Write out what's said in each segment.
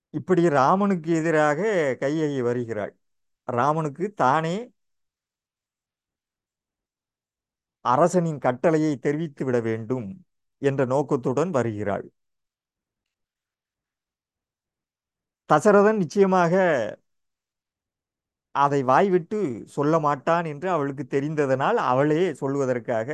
இப்படி ராமனுக்கு எதிராக கையகி வருகிறாள் ராமனுக்கு தானே அரசனின் கட்டளையை தெரிவித்து விட வேண்டும் என்ற நோக்கத்துடன் வருகிறாள் தசரதன் நிச்சயமாக அதை வாய்விட்டு சொல்ல மாட்டான் என்று அவளுக்கு தெரிந்ததனால் அவளே சொல்வதற்காக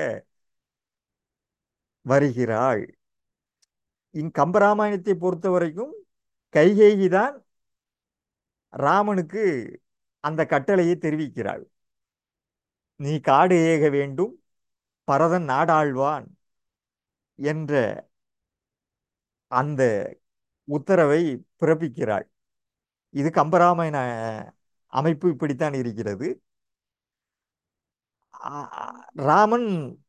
வருகிறாள் இங் கம்பராமாயணத்தை பொறுத்த வரைக்கும் கைகேயி தான் ராமனுக்கு அந்த கட்டளையை தெரிவிக்கிறாள் நீ காடு ஏக வேண்டும் பரதன் நாடாழ்வான் என்ற அந்த உத்தரவை பிறப்பிக்கிறாள் இது கம்பராமாயண அமைப்பு இப்படித்தான் இருக்கிறது ஆ- ராமன்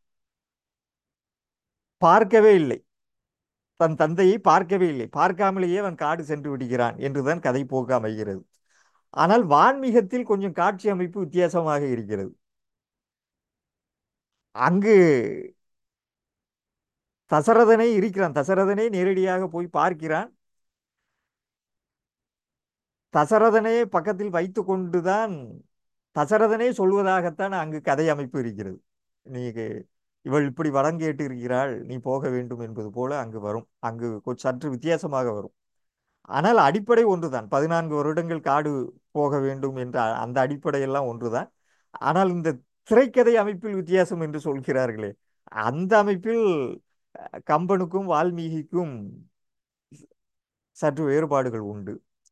பார்க்கவே இல்லை தன் தந்தையை பார்க்கவே இல்லை பார்க்காமலேயே அவன் காடு சென்று விடுகிறான் என்றுதான் கதை போக்கு அமைகிறது ஆனால் வான்மீகத்தில் கொஞ்சம் காட்சி அமைப்பு வித்தியாசமாக இருக்கிறது அங்கு தசரதனை இருக்கிறான் தசரதனை நேரடியாக போய் பார்க்கிறான் தசரதனை பக்கத்தில் வைத்து கொண்டுதான் தசரதனே சொல்வதாகத்தான் அங்கு கதை அமைப்பு இருக்கிறது நீ இவள் இப்படி வரம் கேட்டு இருக்கிறாள் நீ போக வேண்டும் என்பது போல அங்கு வரும் அங்கு கொஞ்சம் சற்று வித்தியாசமாக வரும் ஆனால் அடிப்படை ஒன்றுதான் பதினான்கு வருடங்கள் காடு போக வேண்டும் என்ற அ- அந்த அடிப்படையெல்லாம் ஒன்றுதான் ஆனால் இந்த திரைக்கதை அமைப்பில் வித்தியாசம் என்று சொல்கிறார்களே அந்த அமைப்பில் அஹ், கம்பனுக்கும் வால்மீகிக்கும் சற்று வேறுபாடுகள் உண்டு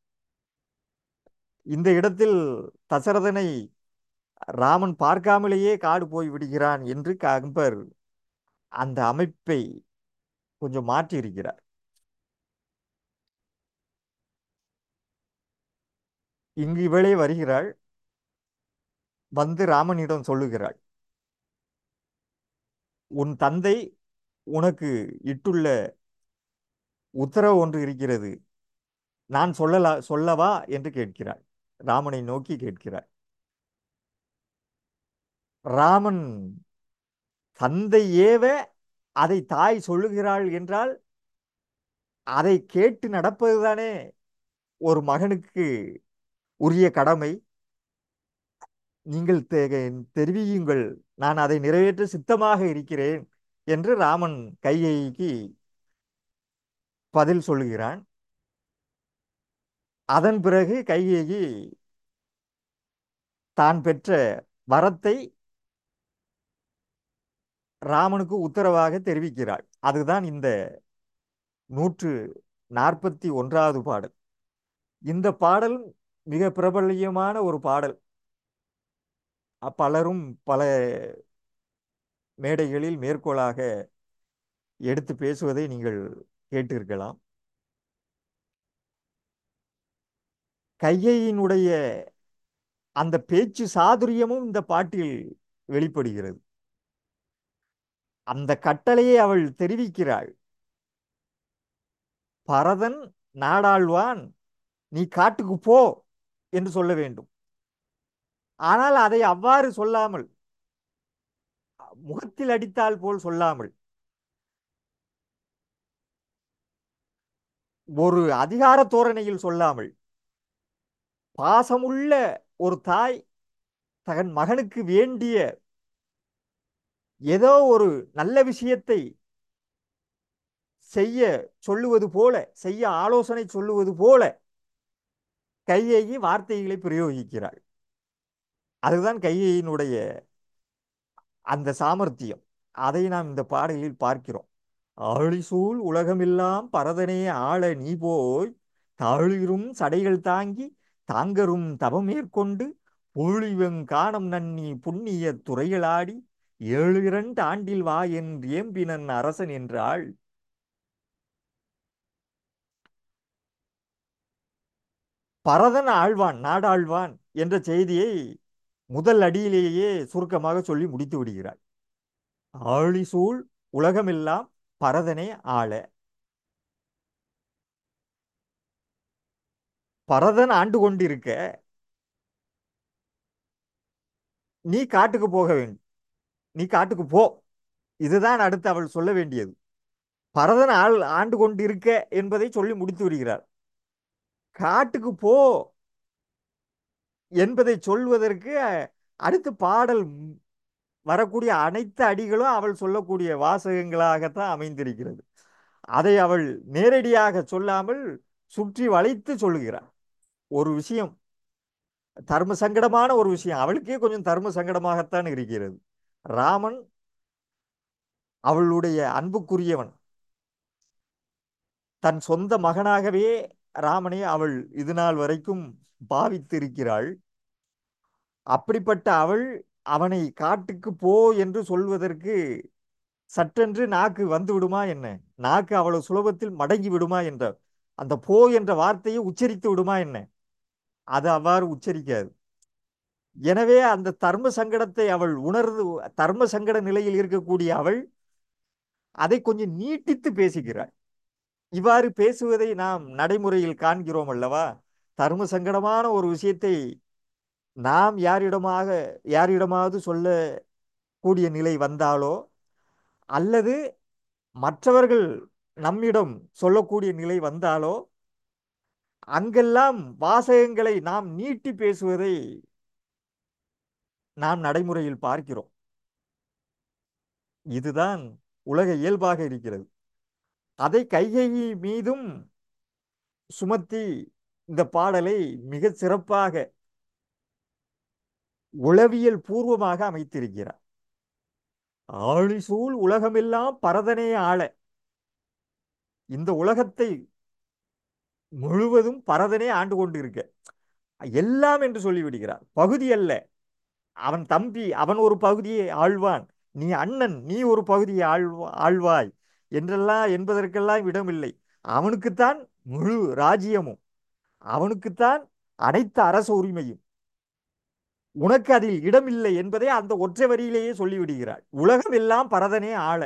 இந்த இடத்தில் தசரதனை ராமன் பார்க்காமலேயே காடு போய் விடுகிறான் என்று கம்பர் அந்த அமைப்பை கொஞ்சம் மாற்றி இருக்கிறார் இங்கு இவளே வருகிறாள் வந்து ராமனிடம் சொல்லுகிறாள் உன் தந்தை உனக்கு இட்டுள்ள உத்தரவு ஒன்று இருக்கிறது நான் சொல்லலா சொல்லவா என்று கேட்கிறாள் ராமனை நோக்கி கேட்கிறாள் ராமன் தந்தை ஏவ அதை தாய் சொல்லுகிறாள் என்றால் அதை கேட்டு நடப்பதுதானே ஒரு மகனுக்கு உரிய கடமை நீங்கள் தெ- தெரிவியுங்கள் நான் அதை நிறைவேற்ற சித்தமாக இருக்கிறேன் என்று ராமன் கைகேயிக்கு பதில் சொல்லுகிறான் அதன் பிறகு கைகேயி தான் பெற்ற வரத்தை ராமனுக்கு உத்தரவாக தெரிவிக்கிறாள் அதுதான் இந்த நூற்று நாற்பத்தி ஒன்றாவது பாடல் இந்த பாடல் மிக பிரபல்யமான ஒரு பாடல் அ- பலரும் பல மேடைகளில் மேற்கோளாக எடுத்து பேசுவதை நீங்கள் கேட்டிருக்கலாம் கையையினுடைய அந்த பேச்சு சாதுரியமும் இந்த பாட்டில் வெளிப்படுகிறது அந்த கட்டளையை அவள் தெரிவிக்கிறாள் பரதன் நாடாழ்வான் நீ காட்டுக்கு போ என்று சொல்ல வேண்டும் ஆனால் அதை அவ்வாறு சொல்லாமல் முகத்தில் அடித்தால் போல் சொல்லாமல் ஒரு அதிகார தோரணையில் சொல்லாமல் பாசமுள்ள ஒரு தாய் தன் மகனுக்கு வேண்டிய ஏதோ ஒரு நல்ல விஷயத்தை செய்ய சொல்லுவது போல செய்ய ஆலோசனை சொல்லுவது போல கையேயி வார்த்தைகளை பிரயோகிக்கிறாள் அதுதான் கையேயினுடைய அந்த சாமர்த்தியம் அதை நாம் இந்த பாடலில் பார்க்கிறோம் ஆழிசூழ் உலகமெல்லாம் பரதனே ஆள நீ போய் தாழிரும் சடைகள் தாங்கி தாங்கரும் தவமேற்கொண்டு பொழிவெங் காணம் நன்னி புண்ணிய துறைகளாடி ஏழு இரண்டு ஆண்டில் வா என்று ஏம்பினன் அரசன் என்றாள் பரதன் ஆழ்வான் நாடாழ்வான் என்ற செய்தியை முதல் அடியிலேயே சுருக்கமாக சொல்லி முடித்து விடுகிறாள் ஆழிசூழ் உலகமெல்லாம் பரதனே ஆள பரதன் ஆண்டு கொண்டிருக்க நீ காட்டுக்கு போக வேண்டும் நீ காட்டுக்கு போ இதுதான் அடுத்து அவள் சொல்ல வேண்டியது பரதன் ஆள் ஆண்டு கொண்டிருக்க என்பதை சொல்லி முடித்து விடுகிறார் காட்டுக்கு போ என்பதை சொல்வதற்கு அடுத்து பாடல் ம், வரக்கூடிய அனைத்து அடிகளும் அவள் சொல்லக்கூடிய வாசகங்களாகத்தான் அமைந்திருக்கிறது அதை அவள் நேரடியாக சொல்லாமல் சுற்றி வளைத்து சொல்லுகிறாள் ஒரு விஷயம் தர்ம சங்கடமான ஒரு விஷயம் அவளுக்கே கொஞ்சம் தர்ம சங்கடமாகத்தான் இருக்கிறது ராமன் அவளுடைய அன்புக்குரியவன் தன் சொந்த மகனாகவே ராமனை அவள் இது நாள் வரைக்கும் பாவித்திருக்கிறாள் அப்படிப்பட்ட அவள் அவனை காட்டுக்கு போ என்று சொல்வதற்கு சட்டென்று நாக்கு வந்து விடுமா என்ன நாக்கு அவ்வளவு சுலபத்தில் மடங்கி விடுமா என்ற அந்த போ என்ற வார்த்தையை உச்சரித்து விடுமா என்ன அது அவ்வாறு உச்சரிக்காது எனவே அந்த தர்ம சங்கடத்தை அவள் உணர்ந்து தர்ம சங்கட நிலையில் இருக்கக்கூடிய அவள் அதை கொஞ்சம் நீட்டித்து பேசுகிறாள் இவ்வாறு பேசுவதை நாம் நடைமுறையில் காண்கிறோம் அல்லவா தர்ம சங்கடமான ஒரு விஷயத்தை நாம் யாரிடமாக யாரிடமாவது சொல்லக்கூடிய நிலை வந்தாலோ அல்லது மற்றவர்கள் நம்மிடம் சொல்லக்கூடிய நிலை வந்தாலோ அங்கெல்லாம் வாசகங்களை நாம் நீட்டி பேசுவதை நாம் நடைமுறையில் பார்க்கிறோம் இதுதான் உலக இயல்பாக இருக்கிறது அதை கைகேயி மீதும் சுமத்தி இந்த பாடலை மிக சிறப்பாக உளவியல் பூர்வமாக அமைத்திருக்கிறார் ஆழிசூழ் உலகமெல்லாம் பரதனே ஆள இந்த உலகத்தை முழுவதும் பரதனே ஆண்டு கொண்டிருக்க எல்லாம் என்று சொல்லிவிடுகிறார் பகுதி அல்ல அவன் தம்பி அவன் ஒரு பகுதியை ஆழ்வான் நீ அண்ணன் நீ ஒரு பகுதியை ஆழ்வா ஆழ்வாய் என்றெல்லாம் என்பதற்கெல்லாம் இடமில்லை அவனுக்குத்தான் முழு ராஜ்யமும் அவனுக்குத்தான் அனைத்து அரச உரிமையும் உனக்கு அதில் இடமில்லை என்பதை அந்த ஒற்றை வரியிலேயே சொல்லிவிடுகிறாள் உலகம் எல்லாம் பரதனே ஆள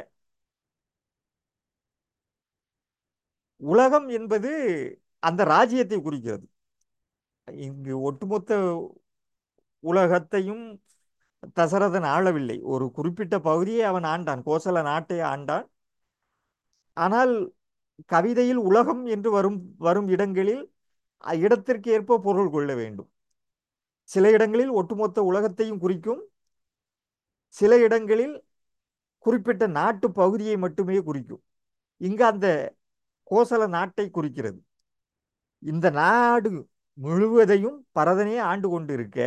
உலகம் என்பது அந்த ராஜ்யத்தை குறிக்கிறது இங்கு ஒட்டுமொத்த உலகத்தையும் தசரதன் ஆளவில்லை ஒரு குறிப்பிட்ட பகுதியை அவன் ஆண்டான் கோசல நாட்டை ஆண்டான் ஆனால் கவிதையில் உலகம் என்று வரும் வரும் இடங்களில் இடத்திற்கு ஏற்ப பொருள் கொள்ள வேண்டும் சில இடங்களில் ஒட்டுமொத்த உலகத்தையும் குறிக்கும் சில இடங்களில் குறிப்பிட்ட நாட்டு பகுதியை மட்டுமே குறிக்கும் இங்கு அந்த கோசல நாட்டை குறிக்கிறது இந்த நாடு முழுவதையும் பரதனே ஆண்டு கொண்டிருக்க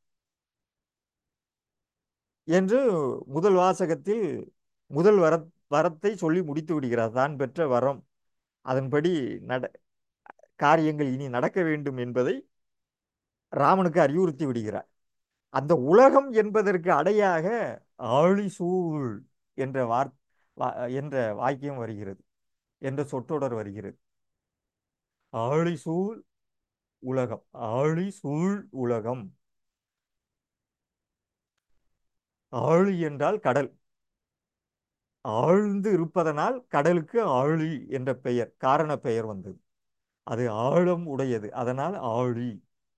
என்று முதல் வாசகத்தில் முதல் வர வரத்தை சொல்லி முடித்து விடுகிறார் தான் பெற்ற வரம் அதன்படி நட காரியங்கள் இனி நடக்க வேண்டும் என்பதை ராமனுக்கு அறிவுறுத்தி விடுகிறார் அந்த உலகம் என்பதற்கு அடையாக ஆழிசூழ் என்ற வார் என்ற வாக்கியம் வருகிறது என்ற சொற்றொடர் வருகிறது ஆழிசூழ் உலகம் ஆழிசூழ் உலகம் ஆழி என்றால் கடல் ஆழ்ந்து இருப்பதனால் கடலுக்கு ஆழி என்ற பெயர் காரண பெயர் வந்தது அது ஆழம் உடையது அதனால் ஆழி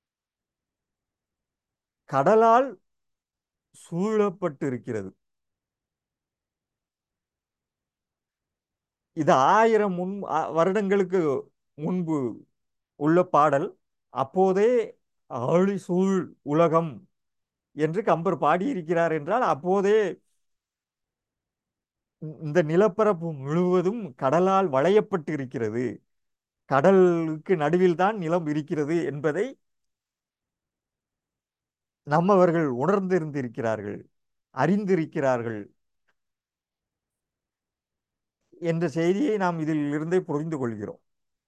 கடலால் சூழப்பட்டு இருக்கிறது இது ஆயிரம் முன் வருடங்களுக்கு முன்பு உள்ள பாடல் அப்போதே ஆழி சூழ் உலகம் என்று கம்பர் பாடியிருக்கிறார் என்றால் அப்போதே இந்த நிலப்பரப்பு முழுவதும் கடலால் வளையப்பட்டு இருக்கிறது கடலுக்கு நடுவில் தான் நிலம் இருக்கிறது என்பதை நம்மவர்கள் உணர்ந்திருந்திருக்கிறார்கள் அறிந்திருக்கிறார்கள் என்ற செய்தியை நாம் இதில் இருந்தே புரிந்து கொள்கிறோம்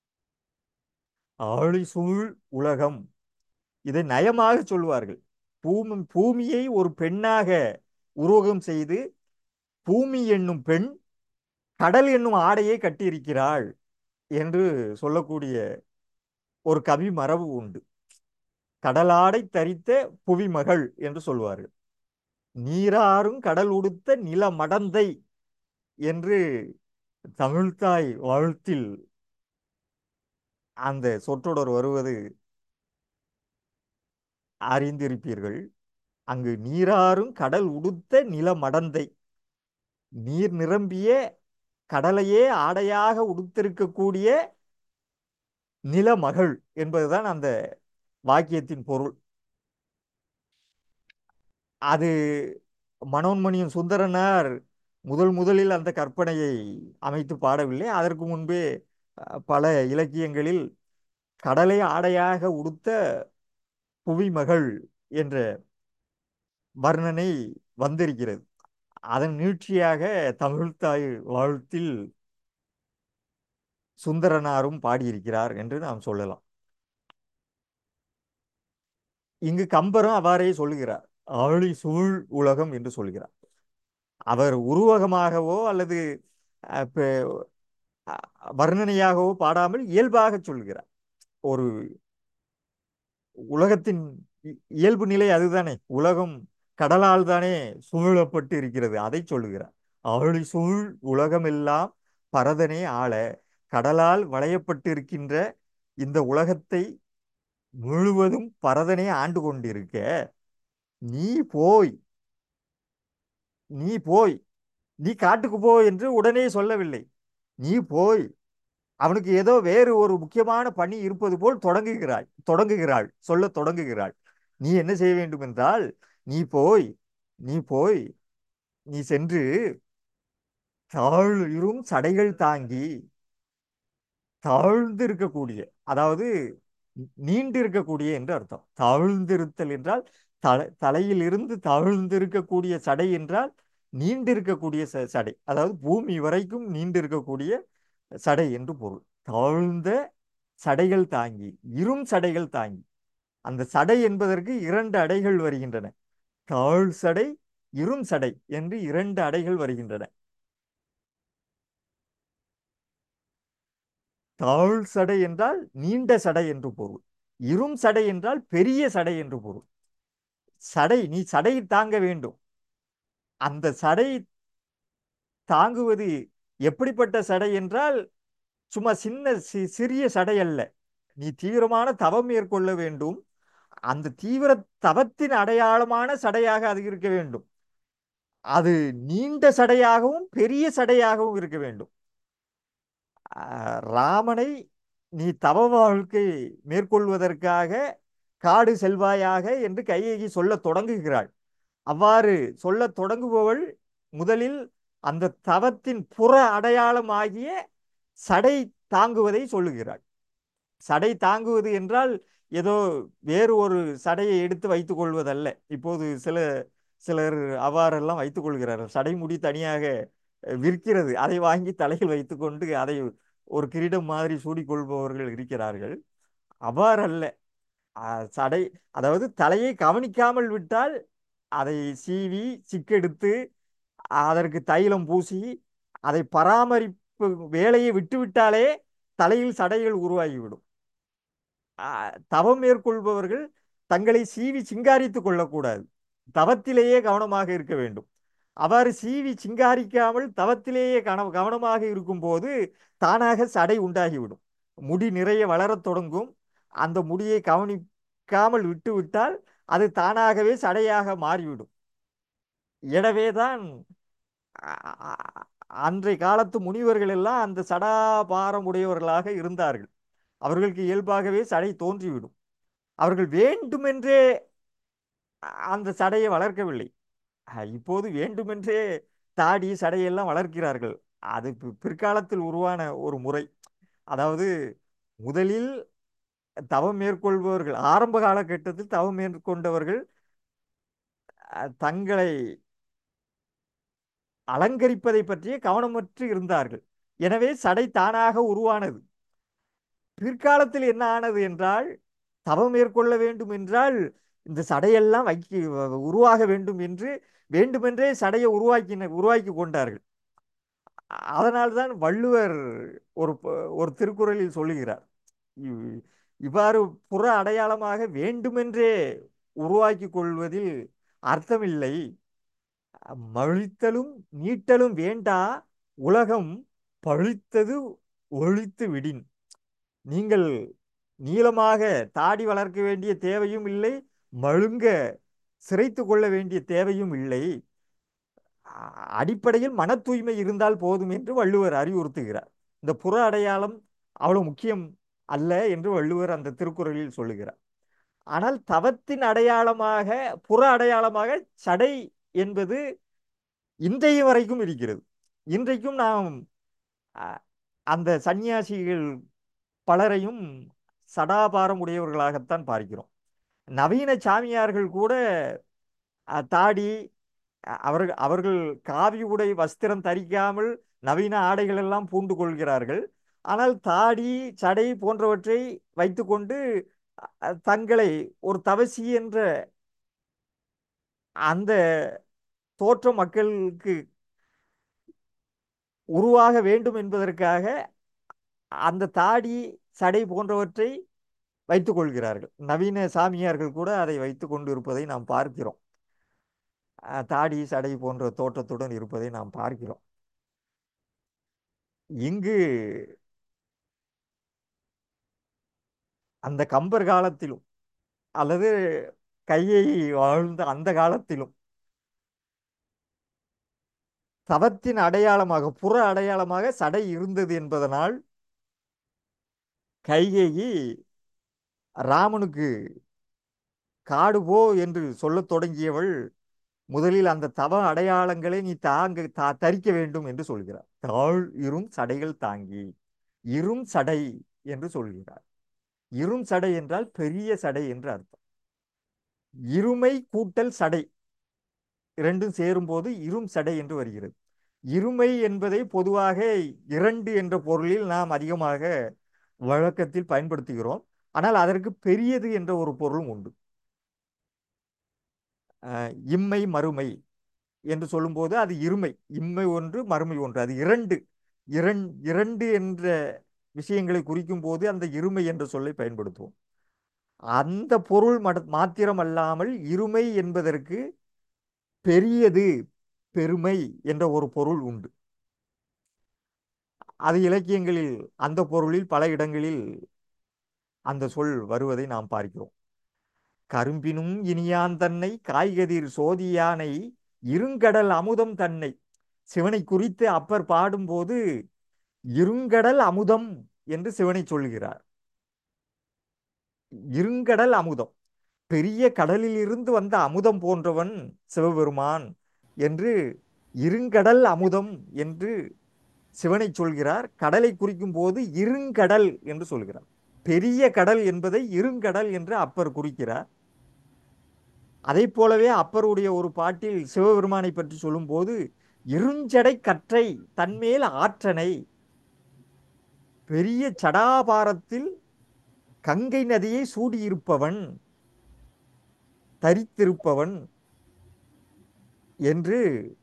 ஆழிசூழ் உலகம் இதை நயமாக சொல்வார்கள் பூமி பூமியை ஒரு பெண்ணாக உருவகம் செய்து பூமி என்னும் பெண் கடல் என்னும் ஆடையை கட்டியிருக்கிறாள் என்று சொல்லக்கூடிய ஒரு கவி மரபு உண்டு கடலாடை தரித்த புவிமகள் என்று சொல்வார்கள் நீராறும் கடல் உடுத்த நில மடந்தை என்று தமிழ்தாய் வாழ்த்தில் அந்த சொற்றொடர் வருவது அறிந்திருப்பீர்கள் அங்கு நீராறும் கடல் உடுத்த நில மடந்தை நீர் நிரம்பிய கடலையே ஆடையாக உடுத்திருக்கக்கூடிய நிலமகள் என்பதுதான் அந்த வாக்கியத்தின் பொருள் அது மனோன்மணியம் சுந்தரனார் முதல் முதலில் அந்த கற்பனையை அமைத்து பாடவில்லை அதற்கு முன்பே அஹ், பல இலக்கியங்களில் கடலை ஆடையாக உடுத்த புவிமகள் என்ற வர்ணனை வந்திருக்கிறது அதன் நீட்சியாக தமிழ்த்தாய் வாழ்த்தில் சுந்தரனாரும் பாடியிருக்கிறார் என்று நாம் சொல்லலாம் இங்கு கம்பரும் அவ்வாறே சொல்லுகிறார் ஆழி சூழ் உலகம் என்று சொல்கிறார் அவர் உருவகமாகவோ அல்லது அஹ், பெ- அஹ், வர்ணனையாகவோ பாடாமல் இயல்பாக சொல்கிறார் ஒரு உலகத்தின் இ- இயல்பு நிலை அதுதானே உலகம் கடலால் தானே சூழப்பட்டு இருக்கிறது அதை சொல்லுகிறார் ஆழி சூழ் உலகமெல்லாம் பரதனே ஆள கடலால் வளையப்பட்டு இருக்கின்ற இந்த உலகத்தை முழுவதும் பரதனே ஆண்டு கொண்டிருக்க நீ போய் நீ போய் நீ காட்டுக்கு போ என்று உடனே சொல்லவில்லை நீ போய் அவனுக்கு ஏதோ வேறு ஒரு முக்கியமான பணி இருப்பது போல் தொடங்குகிறாய் தொடங்குகிறாள் சொல்ல தொடங்குகிறாள் நீ என்ன செய்ய வேண்டும் என்றால் நீ போய் நீ போய் நீ சென்று தாழ்இரும் சடைகள் தாங்கி தாழ்ந்து இருக்கக்கூடிய அதாவது நீண்டு இருக்கக்கூடிய என்று அர்த்தம் தாழ்ந்திருத்தல் என்றால் தலை தலையிலிருந்து தாழ்ந்திருக்கக்கூடிய சடை என்றால் நீண்டு இருக்கக்கூடிய ச- சடை அதாவது பூமி வரைக்கும் நீண்டு இருக்கக்கூடிய சடை என்று பொருள் தாழ்ந்த சடைகள் தாங்கி இரும் சடைகள் தாங்கி அந்த சடை என்பதற்கு இரண்டு அடைகள் வருகின்றன தாழ் சடை இரும் சடை என்று இரண்டு அடைகள் வருகின்றன தாழ் சடை என்றால் நீண்ட சடை என்று பொருள் இரும் சடை என்றால் பெரிய சடை என்று பொருள் சடை நீ சடை தாங்க வேண்டும் அந்த சடை தாங்குவது எப்படிப்பட்ட சடை என்றால் சும்மா சின்ன சி- சிறிய சடை அல்ல நீ தீவிரமான தவம் மேற்கொள்ள வேண்டும் அந்த தீவிர தவத்தின் அடையாளமான சடையாக அது இருக்க வேண்டும் அது நீண்ட சடையாகவும் பெரிய சடையாகவும் இருக்க வேண்டும் ஆஹ் ராமனை நீ தவ வாழ்க்கை மேற்கொள்வதற்காக காடு செல்வாயாக என்று கையேகி சொல்லத் தொடங்குகிறாள் அவ்வாறு சொல்லத் தொடங்குபவள் முதலில் அந்த தவத்தின் புற அடையாளம் ஆகிய சடை தாங்குவதை சொல்லுகிறாள் சடை தாங்குவது என்றால் ஏதோ வேறு ஒரு சடையை எடுத்து வைத்துக் கொள்வதல்ல இப்போது சில சிலர் அவ்வாறெல்லாம் வைத்துக் கொள்கிறார்கள் சடைமுடி தனியாக அஹ், விற்கிறது அதை வாங்கி தலையில் வைத்துக்கொண்டு அதை ஒரு கிரீடம் மாதிரி சூடிக்கொள்பவர்கள் இருக்கிறார்கள் அவ்வாறல்ல அஹ், சடை அதாவது தலையை கவனிக்காமல் விட்டால் அதை சீவி சிக்கெடுத்து அதற்கு தைலம் பூசி அதை பராமரிப்பு வேலையை விட்டுவிட்டாலே தலையில் சடைகள் உருவாகிவிடும் ஆஹ் தவம் மேற்கொள்பவர்கள் தங்களை சீவி சிங்காரித்துக் கொள்ளக்கூடாது தவத்திலேயே கவனமாக இருக்க வேண்டும் அவ்வாறு சீவி சிங்காரிக்காமல் தவத்திலேயே கவன கவனமாக இருக்கும்போது தானாக சடை உண்டாகிவிடும் முடி நிறைய வளரத் தொடங்கும் அந்த முடியை கவனிக்காமல் விட்டுவிட்டால் அது தானாகவே சடையாக மாறிவிடும் எனவேதான் அ- அ- அன்றைய காலத்து முனிவர்கள் எல்லாம் அந்த சடாபாரம் உடையவர்களாக இருந்தார்கள் அவர்களுக்கு இயல்பாகவே சடை தோன்றிவிடும் அவர்கள் வேண்டுமென்றே அந்த சடையை வளர்க்கவில்லை அஹ் இப்போது வேண்டுமென்றே தாடி சடையெல்லாம் வளர்க்கிறார்கள் அது பி- பிற்காலத்தில் உருவான ஒரு முறை அதாவது முதலில் தவம் மேற்கொள்பவர்கள் ஆரம்ப காலகட்டத்தில் தவம் மேற்கொண்டவர்கள் அஹ், தங்களை அலங்கரிப்பதை பற்றிய கவனமற்று இருந்தார்கள் எனவே சடை தானாக உருவானது பிற்காலத்தில் என்ன ஆனது என்றால் தவம் மேற்கொள்ள வேண்டும் என்றால் இந்த சடையெல்லாம் வைக்க உருவாக வேண்டும் என்று வேண்டுமென்றே சடையை உருவாக்கின உருவாக்கி கொண்டார்கள் அதனால்தான் வள்ளுவர் ஒரு ப- ஒரு திருக்குறளில் சொல்லுகிறார் இவ்- இவ்வாறு புற அடையாளமாக வேண்டுமென்றே உருவாக்கி கொள்வதில் அர்த்தமில்லை மழித்தலும் நீட்டலும் வேண்டா உலகம் பழித்தது ஒழித்து விடின் நீங்கள் நீளமாக தாடி வளர்க்க வேண்டிய தேவையும் இல்லை மழுங்க சிரைத்து கொள்ள வேண்டிய தேவையும் இல்லை அ- அடிப்படையில் மன தூய்மை இருந்தால் போதும் என்று வள்ளுவர் அறிவுறுத்துகிறார் இந்த புற அடையாளம் அவ்வளவு முக்கியம் அல்ல என்று வள்ளுவர் அந்த திருக்குறளில் சொல்லுகிறார் ஆனால் தவத்தின் அடையாளமாக புற அடையாளமாக சடை என்பது இன்றைய வரைக்கும் இருக்கிறது இன்றைக்கும் நாம் அ- அந்த சந்நியாசிகள் பலரையும் சடாபாரம் உடையவர்களாகத்தான் பார்க்கிறோம் நவீன சாமியார்கள் கூட அ, தாடி அ- அவர்கள் அவர்கள் காவி உடை வஸ்திரம் தரிக்காமல் நவீன ஆடைகள் எல்லாம் பூண்டு கொள்கிறார்கள் ஆனால் தாடி சடை போன்றவற்றை வைத்துக்கொண்டு அ, தங்களை ஒரு தவசி என்ற அந்த தோற்றம் மக்களுக்கு உருவாக வேண்டும் என்பதற்காக அந்த தாடி சடை போன்றவற்றை வைத்துக் கொள்கிறார்கள் நவீன சாமியார்கள் கூட அதை வைத்துக் கொண்டு இருப்பதை நாம் பார்க்கிறோம் அஹ், தாடி சடை போன்ற தோற்றத்துடன் இருப்பதை நாம் பார்க்கிறோம் இங்கு அந்த கம்பர் காலத்திலும் அல்லது கையை வாழ்ந்த அந்த காலத்திலும் தவத்தின் அடையாளமாக புற அடையாளமாக சடை இருந்தது என்பதனால் கைகேயி ராமனுக்கு காடு போ என்று சொல்லத் தொடங்கியவள் முதலில் அந்த தவ அடையாளங்களை நீ தாங்க தா தரிக்க வேண்டும் என்று சொல்கிறார் தாழ் இரும் சடைகள் தாங்கி இரும் சடை என்று சொல்கிறார் இரும் சடை என்றால் பெரிய சடை என்று அர்த்தம் இருமை கூட்டல் சடை இரண்டும் சேரும்போது இரும் சடை என்று வருகிறது இருமை என்பதை பொதுவாக இரண்டு என்ற பொருளில் நாம் அதிகமாக வழக்கத்தில் பயன்படுத்துகிறோம் ஆனால் அதற்கு பெரியது என்ற ஒரு பொருளும் உண்டு அஹ் இம்மை மறுமை என்று சொல்லும்போது அது இருமை இம்மை ஒன்று மறுமை ஒன்று அது இரண்டு இரண் இரண்டு என்ற விஷயங்களை குறிக்கும் போது அந்த இருமை என்ற சொல்லை பயன்படுத்துவோம் அந்த பொருள் மட- மாத்திரமல்லாமல் இருமை என்பதற்கு பெரியது பெருமை என்ற ஒரு பொருள் உண்டு அது இலக்கியங்களில் அந்த பொருளில் பல இடங்களில் அந்த சொல் வருவதை நாம் பார்க்கிறோம் கரும்பினும் இனியான் தன்னை காய்கதிர் சோதியானை இருங்கடல் அமுதம் தன்னை சிவனை குறித்து அப்பர் பாடும்போது இருங்கடல் அமுதம் என்று சிவனை சொல்கிறார் இருங்கடல் அமுதம் பெரிய கடலில் இருந்து வந்த அமுதம் போன்றவன் சிவபெருமான் என்று இருங்கடல் அமுதம் என்று சிவனை சொல்கிறார் கடலை குறிக்கும் போது இருங்கடல் என்று சொல்கிறார் பெரிய கடல் என்பதை இருங்கடல் என்று அப்பர் குறிக்கிறார் அதை போலவே அப்பருடைய ஒரு பாட்டில் சிவபெருமானை பற்றி சொல்லும்போது இருஞ்சடை கற்றை தன்மேல் ஆற்றனை பெரிய சடாபாரத்தில் கங்கை நதியை சூடியிருப்பவன் தரித்திருப்பவன் என்று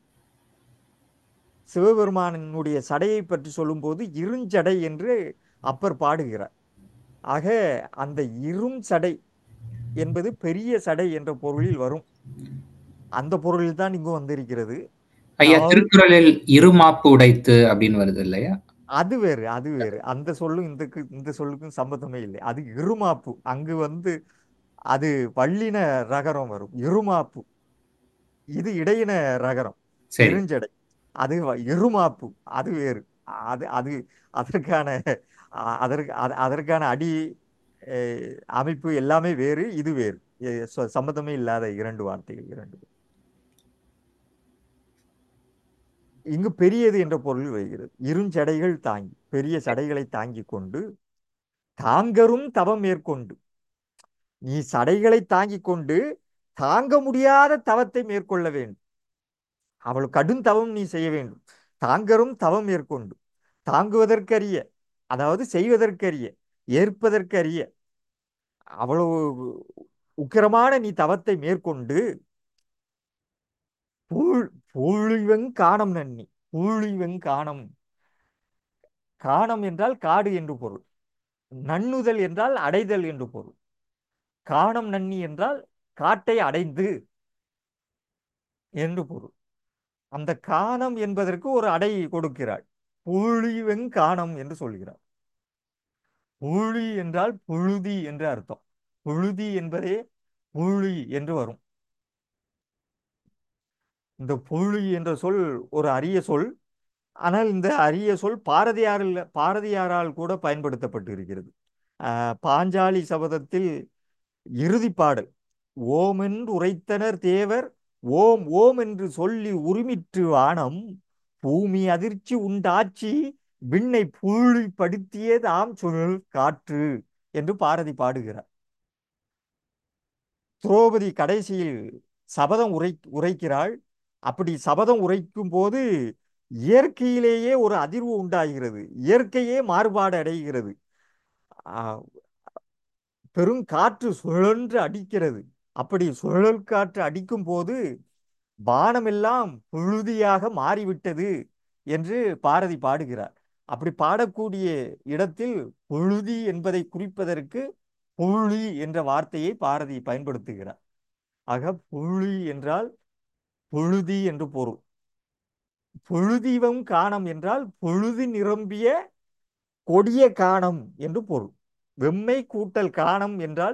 சிவபெருமானினுடைய சடையை பற்றி சொல்லும்போது இருஞ்சடை என்று அப்பர் பாடுகிறார் ஆக அந்த இரும் சடை என்பது பெரிய சடை என்ற பொருளில் வரும் அந்த பொருளில் தான் இங்கு வந்திருக்கிறது ஐயா தாழ் திருக்குறளில் இருமாப்பு உடைத்து அப்படின்னு வருது இல்லையா அது வேறு அது வேறு அந்த சொல்லும் இந்த இந்த சொல்லுக்கும் சம்பந்தமே இல்லை அது இருமாப்பு அங்கு வந்து அது வள்ளின ரகரம் வரும் இருமாப்பு இது இடையின ரகரம் சரி இருஞ்சடை அது வ- இருமாப்பு அது வேறு அது அது அதற்கான அ- அதற்கு அத- அதற்கான அடி அஹ், அமைப்பு எல்லாமே வேறு இது வேறு எ- ச- சம்பந்தமே இல்லாத இரண்டு வார்த்தைகள் இரண்டு இங்கு பெரியது என்ற பொருள் வருகிறது இருஞ்சடைகள் தாங்கி பெரிய சடைகளை தாங்கி கொண்டு தாங்கரும் தவம் மேற்கொண்டு நீ சடைகளை தாங்கிக் கொண்டு தாங்க முடியாத தவத்தை மேற்கொள்ள வேண்டும் அவள் கடும் தவம் நீ செய்ய வேண்டும் தாங்கரும் தவம் மேற்கொண்டு தாங்குவதற்கரிய அதாவது செய்வதற்கரிய ஏற்பதற்கரிய அவ்வளவு உக்கிரமான நீ தவத்தை மேற்கொண்டு பூழ் பூழிவெங் காணம் நன்னி பூழிவெங் காணம் காணம் என்றால் காடு என்று பொருள் நன்னுதல் என்றால் அடைதல் என்று பொருள் காணம் நன்னி என்றால் காட்டை அடைந்து என்று பொருள் அந்த காணம் என்பதற்கு ஒரு அடை கொடுக்கிறாள் புழிவெங் காணம் என்று சொல்கிறார் புழி என்றால் புழுதி என்று அர்த்தம் புழுதி என்பதே புழி என்று வரும் இந்த புழி என்ற சொல் ஒரு அரிய சொல் ஆனால் இந்த அரிய சொல் பாரதியாரில் பாரதியாரால் கூட பயன்படுத்தப்பட்டு இருக்கிறது ஆஹ், பாஞ்சாலி சபதத்தில் இறுதி பாடல் ஓமென்று உரைத்தனர் தேவர் ஓம் ஓம் என்று சொல்லி உருமிற்று வானம் பூமி அதிர்ச்சி உண்டாச்சி விண்ணை புழுப்படுத்தியதாம் சுழல் காற்று என்று பாரதி பாடுகிறார் திரௌபதி கடைசியில் சபதம் உரை உரைக்கிறாள் அப்படி சபதம் உரைக்கும் போது இயற்கையிலேயே ஒரு அதிர்வு உண்டாகிறது இயற்கையே மாறுபாடு அடைகிறது ஆ, பெருங்காற்று சுழன்று அடிக்கிறது அப்படி சுழல் காற்று அடிக்கும் போது வானமெல்லாம் புழுதியாக மாறிவிட்டது என்று பாரதி பாடுகிறார் அப்படி பாடக்கூடிய இடத்தில் புழுதி என்பதை குறிப்பதற்கு புழுதி என்ற வார்த்தையை பாரதி பயன்படுத்துகிறார் ஆக புழுதி என்றால் புழுதி என்று பொருள் புழுதிவம் காணம் என்றால் புழுதி நிரம்பிய கொடிய காணம் என்று பொருள் வெம்மை கூட்டல் காணம் என்றால்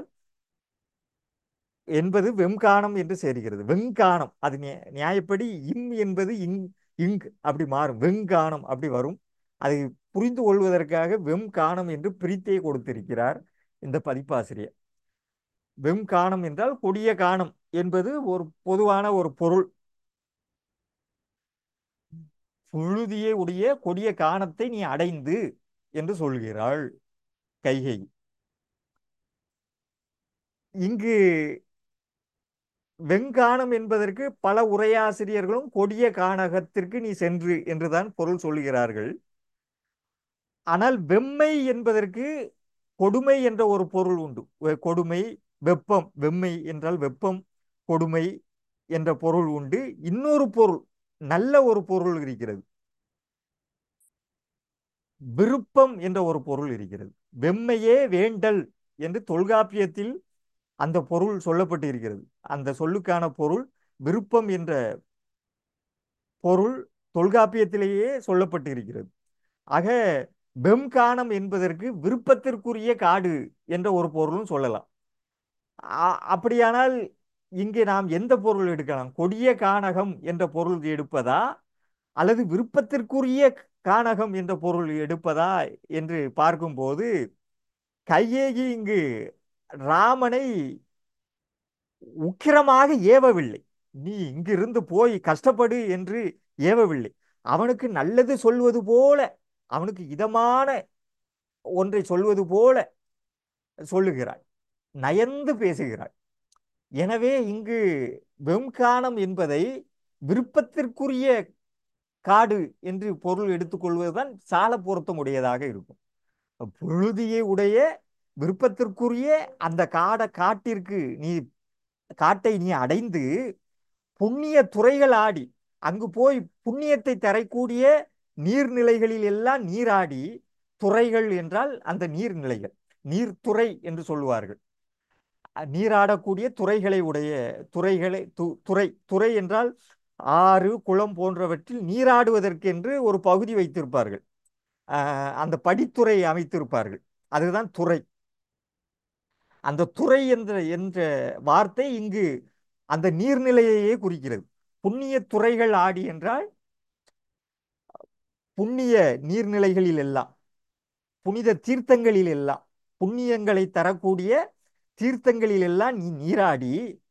என்பது வெம்காணம் என்று சேர்கிறது வெங்காணம் அது நியா- நியாயப்படி இம் என்பது இங் இங் அப்படி மாறும் வெங்காணம் அப்படி வரும் அதை புரிந்து கொள்வதற்காக வெம்காணம் என்று பிரித்தே கொடுத்திருக்கிறார் இந்த பதிப்பாசிரியர் வெம்காணம் என்றால் கொடிய காணம் என்பது ஒரு பொதுவான ஒரு பொருள் புழுதியே உடைய கொடிய காணத்தை நீ அடைந்து என்று சொல்கிறாள் கைகை இங்கு வெங்கானம் என்பதற்கு பல உரையாசிரியர்களும் கொடிய கானகத்திற்கு நீ சென்று என்றுதான் பொருள் சொல்கிறார்கள் ஆனால் வெம்மை என்பதற்கு கொடுமை என்ற ஒரு பொருள் உண்டு வெ- கொடுமை வெப்பம் வெம்மை என்றால் வெப்பம் கொடுமை என்ற பொருள் உண்டு இன்னொரு பொருள் நல்ல ஒரு பொருள் இருக்கிறது விருப்பம் என்ற ஒரு பொருள் இருக்கிறது வெம்மையே வேண்டல் என்று தொல்காப்பியத்தில் அந்த பொருள் சொல்லப்பட்டு இருக்கிறது அந்த சொல்லுக்கான பொருள் விருப்பம் என்ற பொருள் தொல்காப்பியத்திலேயே சொல்லப்பட்டு இருக்கிறது ஆக வெம்கானம் என்பதற்கு விருப்பத்திற்குரிய காடு என்ற ஒரு பொருளும் சொல்லலாம் ஆ- அப்படியானால் இங்கே நாம் எந்த பொருள் எடுக்கலாம் கொடிய கானகம் என்ற பொருள் எடுப்பதா அல்லது விருப்பத்திற்குரிய கானகம் என்ற பொருள் எடுப்பதா என்று பார்க்கும்போது கையேகி இங்கு ராமனை உக்கிரமாக ஏவவில்லை நீ இங்கிருந்து போய் கஷ்டப்படு என்று ஏவவில்லை அவனுக்கு நல்லது சொல்வது போல அவனுக்கு இதமான ஒன்றை சொல்வது போல சொல்லுகிறாள் நயந்து பேசுகிறாள் எனவே இங்கு வெம்கானம் என்பதை விருப்பத்திற்குரிய காடு என்று பொருள் எடுத்துக்கொள்வதுதான் சால பொருத்தமுடையதாக இருக்கும் புழுதியை உடைய விருப்பத்திற்குரிய அந்த காட காட்டிற்கு நீ காட்டை நீ அடைந்து புண்ணிய துறைகள் ஆடி அங்கு போய் புண்ணியத்தை தரக்கூடிய நீர்நிலைகளில் எல்லாம் நீராடி துறைகள் என்றால் அந்த நீர்நிலைகள் நீர்த்துறை என்று சொல்லுவார்கள் அஹ் நீராடக்கூடிய துறைகளை உடைய துறைகளை து துறை துறை என்றால் ஆறு குளம் போன்றவற்றில் நீராடுவதற்கென்று ஒரு பகுதி வைத்திருப்பார்கள் அஹ் அந்த படித்துறை அமைத்திருப்பார்கள் அதுதான் துறை அந்த துறை என்ற என்ற வார்த்தை இங்கு அந்த நீர்நிலையையே குறிக்கிறது புண்ணிய துறைகள் ஆடி என்றால் புண்ணிய நீர்நிலைகளில் எல்லாம் புனித தீர்த்தங்களில் எல்லாம் புண்ணியங்களை தரக்கூடிய தீர்த்தங்களில் எல்லாம் நீ நீராடி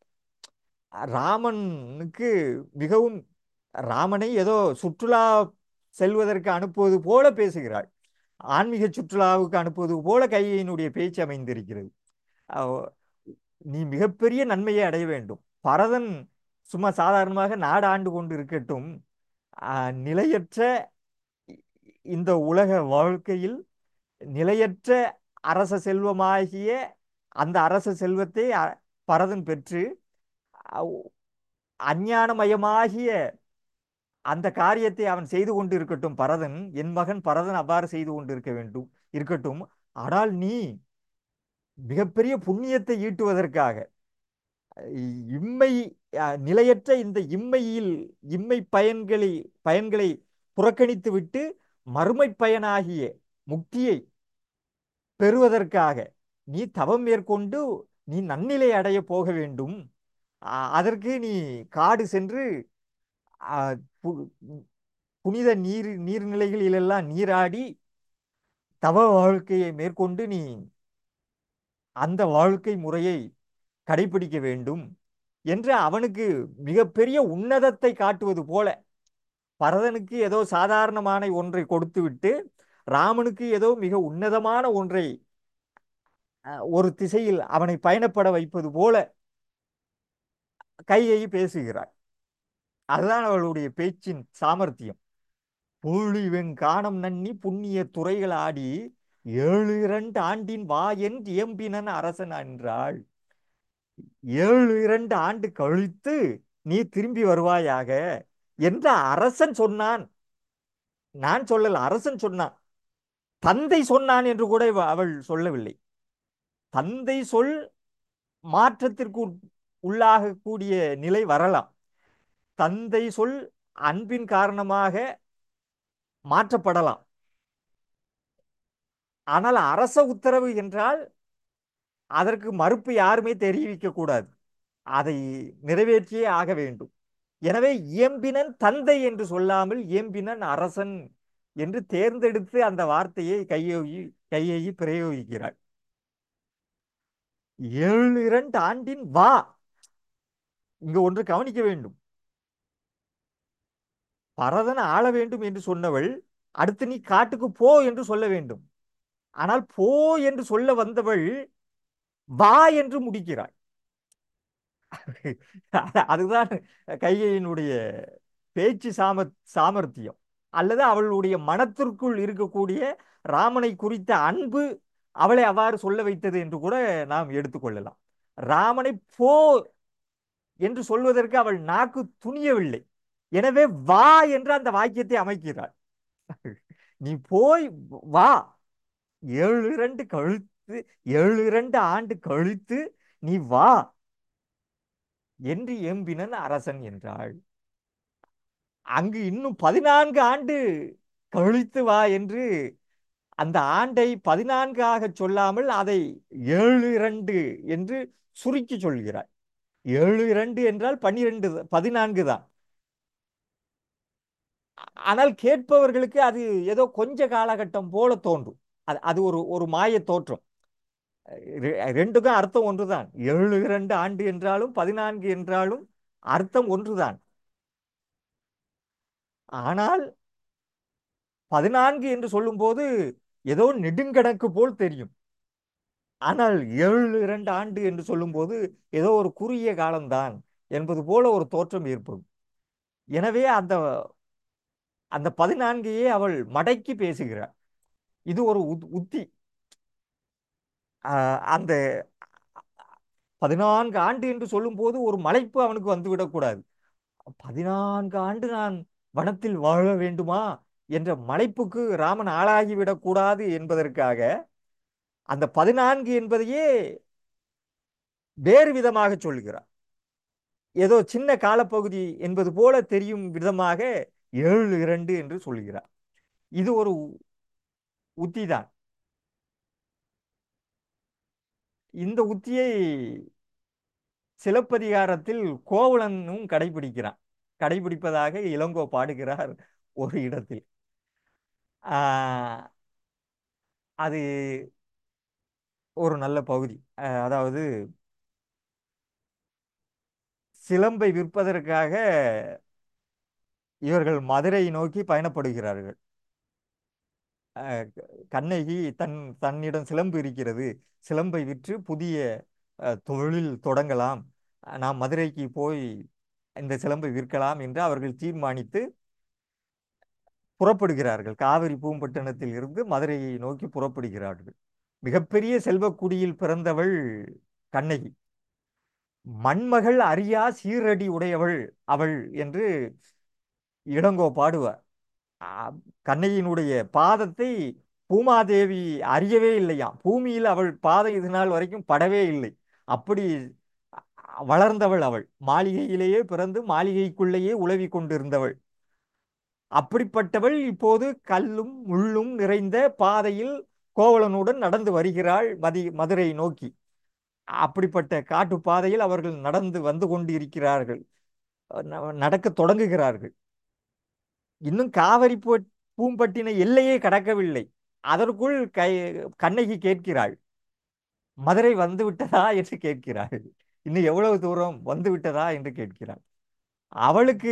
ராமனுக்கு மிகவும் ராமனை ஏதோ சுற்றுலா செல்வதற்கு அனுப்புவது போல பேசுகிறாள் ஆன்மீக சுற்றுலாவுக்கு அனுப்புவது போல கையினுடைய பேச்சு அமைந்திருக்கிறது அவ- நீ மிகப்பெரிய நன்மையை அடைய வேண்டும் பரதன் சும்மா சாதாரணமாக நாடு ஆண்டு கொண்டு இருக்கட்டும் ஆஹ், நிலையற்ற இ- இந்த உலக வாழ்க்கையில் நிலையற்ற அரச செல்வமாகிய அந்த அரச செல்வத்தை அ- பரதன் பெற்று அ- அஞ்ஞானமயமாகிய அந்த காரியத்தை அவன் செய்து கொண்டு இருக்கட்டும் பரதன் என் மகன் பரதன் அவ்வாறு செய்து கொண்டு இருக்க வேண்டும் இருக்கட்டும் ஆனால் நீ மிகப்பெரிய புண்ணியத்தை ஈட்டுவதற்காக இம்மை அஹ், நிலையற்ற இந்த இம்மையில் இம்மை பயன்களை பயன்களை புறக்கணித்து விட்டு மறுமை பயனாகிய முக்தியை பெறுவதற்காக நீ தவம் மேற்கொண்டு நீ நன்னிலை அடைய போக வேண்டும் அ- அதற்கு நீ காடு சென்று அ, பு- புனித நீர் நீர்நிலைகளிலெல்லாம் நீராடி தவ வாழ்க்கையை மேற்கொண்டு நீ அந்த வாழ்க்கை முறையை கடைபிடிக்க வேண்டும் என்று அவனுக்கு மிகப்பெரிய உன்னதத்தை காட்டுவது போல பரதனுக்கு ஏதோ சாதாரணமான ஒன்றை கொடுத்துவிட்டு ராமனுக்கு ஏதோ மிக உன்னதமான ஒன்றை அஹ், ஒரு திசையில் அவனை பயணப்பட வைப்பது போல கையை பேசுகிறாள் அதுதான் அவளுடைய பேச்சின் சாமர்த்தியம் பூழிவெங் காணம் நன்னி புண்ணிய துறைகள் ஆடி ஏழு இரண்டு ஆண்டின் வா என் இயம்பினன் அரசன் என்றாள் ஏழு இரண்டு ஆண்டு கழித்து நீ திரும்பி வருவாயாக என்று அரசன் சொன்னான் நான் சொல்லல அரசன் சொன்னான் தந்தை சொன்னான் என்று கூட இவ- அவள் சொல்லவில்லை தந்தை சொல் மாற்றத்திற்கு உட்- உள்ளாகக்கூடிய நிலை வரலாம் தந்தை சொல் அன்பின் காரணமாக மாற்றப்படலாம் ஆனால் அரச உத்தரவு என்றால் அதற்கு மறுப்பு யாருமே தெரிவிக்க கூடாது அதை நிறைவேற்றியே ஆக வேண்டும் எனவே இயம்பினன் தந்தை என்று சொல்லாமல் இயம்பினன் அரசன் என்று தேர்ந்தெடுத்து அந்த வார்த்தையை கையோகி கையேயி பிரயோகிக்கிறாள் ஏழு இரண்டு ஆண்டின் வா இங்க ஒன்று கவனிக்க வேண்டும் பரதன் ஆள வேண்டும் என்று சொன்னவள் அடுத்து நீ காட்டுக்கு போ என்று சொல்ல வேண்டும் ஆனால் போ என்று சொல்ல வந்தவள் வா என்று முடிக்கிறாள் அதுதான் கைகையினுடைய பேச்சு சாம சாமர்த்தியம் அல்லது அவளுடைய மனத்திற்குள் இருக்கக்கூடிய ராமனை குறித்த அன்பு அவளை அவ்வாறு சொல்ல வைத்தது என்று கூட நாம் எடுத்துக்கொள்ளலாம் ராமனை போ என்று சொல்வதற்கு அவள் நாக்கு துணியவில்லை எனவே வா என்று அந்த வாக்கியத்தை அமைக்கிறாள் நீ போய் வா ஏழு இரண்டு கழித்து ஏழு இரண்டு ஆண்டு கழித்து நீ வா என்று எம்பினன் அரசன் என்றாள் அங்கு இன்னும் பதினான்கு ஆண்டு கழித்து வா என்று அந்த ஆண்டை பதினான்காக சொல்லாமல் அதை ஏழு இரண்டு என்று சுருக்கி சொல்கிறார் ஏழு இரண்டு என்றால் பன்னிரண்டு பதினான்கு தான் ஆனால் கேட்பவர்களுக்கு அது ஏதோ கொஞ்ச காலகட்டம் போல தோன்றும் அது அது ஒரு ஒரு மாய தோற்றம் ரெ- ரெண்டுக்கும் அர்த்தம் ஒன்றுதான் ஏழு இரண்டு ஆண்டு என்றாலும் பதினான்கு என்றாலும் அர்த்தம் ஒன்றுதான் ஆனால் பதினான்கு என்று சொல்லும்போது ஏதோ நெடுங்கணக்கு போல் தெரியும் ஆனால் ஏழு இரண்டு ஆண்டு என்று சொல்லும்போது ஏதோ ஒரு குறுகிய காலம்தான் என்பது போல ஒரு தோற்றம் ஏற்படும் எனவே அந்த அந்த பதினான்கையே அவள் மடக்கி பேசுகிறாள் இது ஒரு உத்- உத்தி ஆஹ் அந்த பதினான்கு ஆண்டு என்று சொல்லும்போது ஒரு மலைப்பு அவனுக்கு வந்து விடக்கூடாது பதினான்கு ஆண்டு நான் வனத்தில் வாழ வேண்டுமா என்ற மலைப்புக்கு ராமன் ஆளாகிவிடக் கூடாது என்பதற்காக அந்த பதினான்கு என்பதையே வேறு விதமாக சொல்கிறார் ஏதோ சின்ன காலப்பகுதி என்பது போல தெரியும் விதமாக ஏழு இரண்டு என்று சொல்கிறார் இது ஒரு உத்திதான் இந்த உத்தியை சிலப்பதிகாரத்தில் கோவலனும் கடைபிடிக்கிறான் கடைபிடிப்பதாக இளங்கோ பாடுகிறார் ஒரு இடத்தில் ஆஹ் அது ஒரு நல்ல பகுதி அஹ் அதாவது சிலம்பை விற்பதற்காக இவர்கள் மதுரை நோக்கி பயணப்படுகிறார்கள் அஹ் கண்ணகி தன் தன்னிடம் சிலம்பு இருக்கிறது சிலம்பை விற்று புதிய அஹ், தொழில் தொடங்கலாம் அஹ், நாம் மதுரைக்கு போய் இந்த சிலம்பை விற்கலாம் என்று அவர்கள் தீர்மானித்து புறப்படுகிறார்கள் காவிரி பூம்பட்டினத்தில் இருந்து மதுரையை நோக்கி புறப்படுகிறார்கள் மிகப்பெரிய செல்வக்குடியில் பிறந்தவள் கண்ணகி மண்மகள் அறியா சீரடி உடையவள் அவள் என்று இளங்கோ பாடுவார் ஆ, கண்ணகியினுடைய பாதத்தை பூமாதேவி அறியவே இல்லையாம் பூமியில் அவள் பாதம் இது நாள் வரைக்கும் படவே இல்லை அப்படி வளர்ந்தவள் அவள் மாளிகையிலேயே பிறந்து மாளிகைக்குள்ளேயே உலவி கொண்டிருந்தவள் அப்படிப்பட்டவள் இப்போது கல்லும் முள்ளும் நிறைந்த பாதையில் கோவலனுடன் நடந்து வருகிறாள் மதி மதுரை நோக்கி அப்படிப்பட்ட காட்டு பாதையில் அவர்கள் நடந்து வந்து கொண்டு இருக்கிறார்கள் நடக்க தொடங்குகிறார்கள் இன்னும் காவிரி பூ- பூம்பட்டின எல்லையே கடக்கவில்லை அதற்குள் கை கண்ணகி கேட்கிறாள் மதுரை வந்து விட்டதா என்று கேட்கிறாள் இன்னும் எவ்வளவு தூரம் வந்து விட்டதா என்று கேட்கிறாள் அவளுக்கு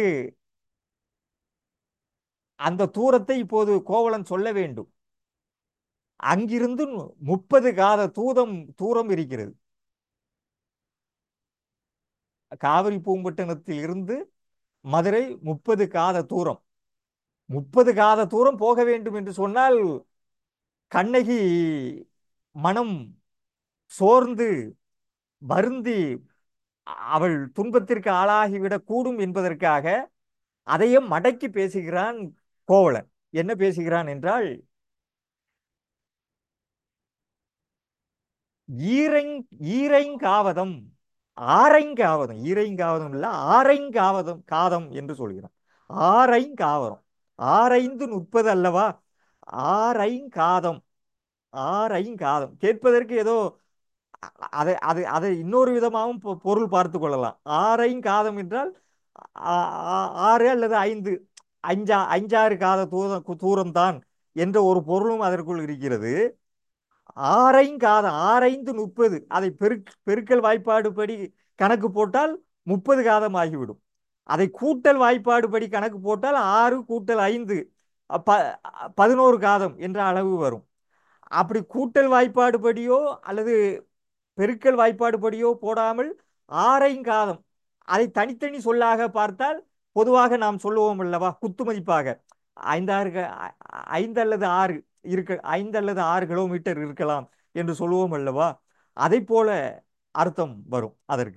அந்த தூரத்தை இப்போது கோவலன் சொல்ல வேண்டும் அங்கிருந்து முப்பது காத தூதம் தூரம் இருக்கிறது காவிரி பூம்பட்டினத்தில் இருந்து மதுரை முப்பது காத தூரம் முப்பது காத தூரம் போக வேண்டும் என்று சொன்னால் கண்ணகி மனம் சோர்ந்து வருந்தி அவள் துன்பத்திற்கு ஆளாகிவிடக் கூடும் என்பதற்காக அதையும் மடக்கி பேசுகிறான் கோவலன் என்ன பேசுகிறான் என்றால் ஈரைங் ஈரைங்காவதம் ஆரைங்காவதம் ஈரைங்காவதம் இல்ல ஆரைங்காவதம் காதம் என்று சொல்கிறான் ஆரைங்காவதம் ஆரைந்து முப்பது அல்லவா ஆரைங்காதம் ஆரைங்காதம் கேட்பதற்கு ஏதோ அ- அதை அதை அதை இன்னொரு விதமாகவும் பொ- பொருள் பார்த்து கொள்ளலாம் ஆரைங்காதம் என்றால் ஆ- ஆ- ஆறு அல்லது ஐந்து அஞ்சா அஞ்சாறு காத தூரம் தூரம் தான் என்ற ஒரு பொருளும் அதற்குள் இருக்கிறது ஆரைங்காத ஆரைந்து முப்பது அதை பெருக் பெருக்கல் வாய்ப்பாடு படி கணக்கு போட்டால் முப்பது காதம் ஆகிவிடும் அதை கூட்டல் வாய்ப்பாடு படி கணக்கு போட்டால் ஆறு கூட்டல் ஐந்து ப பதினோரு காதம் என்ற அளவு வரும் அப்படி கூட்டல் வாய்ப்பாடு படியோ அல்லது பெருக்கல் வாய்ப்பாடு படியோ போடாமல் ஆரைங்காதம் அதை தனித்தனி சொல்லாக பார்த்தால் பொதுவாக நாம் சொல்லுவோம் அல்லவா குத்து மதிப்பாக ஐந்தாறு க- ஐ- ஐந்து அல்லது ஆறு இருக்க ஐந்து அல்லது ஆறு கிலோமீட்டர் இருக்கலாம் என்று சொல்லுவோம் அல்லவா அதை போல அர்த்தம் வரும் அதற்கு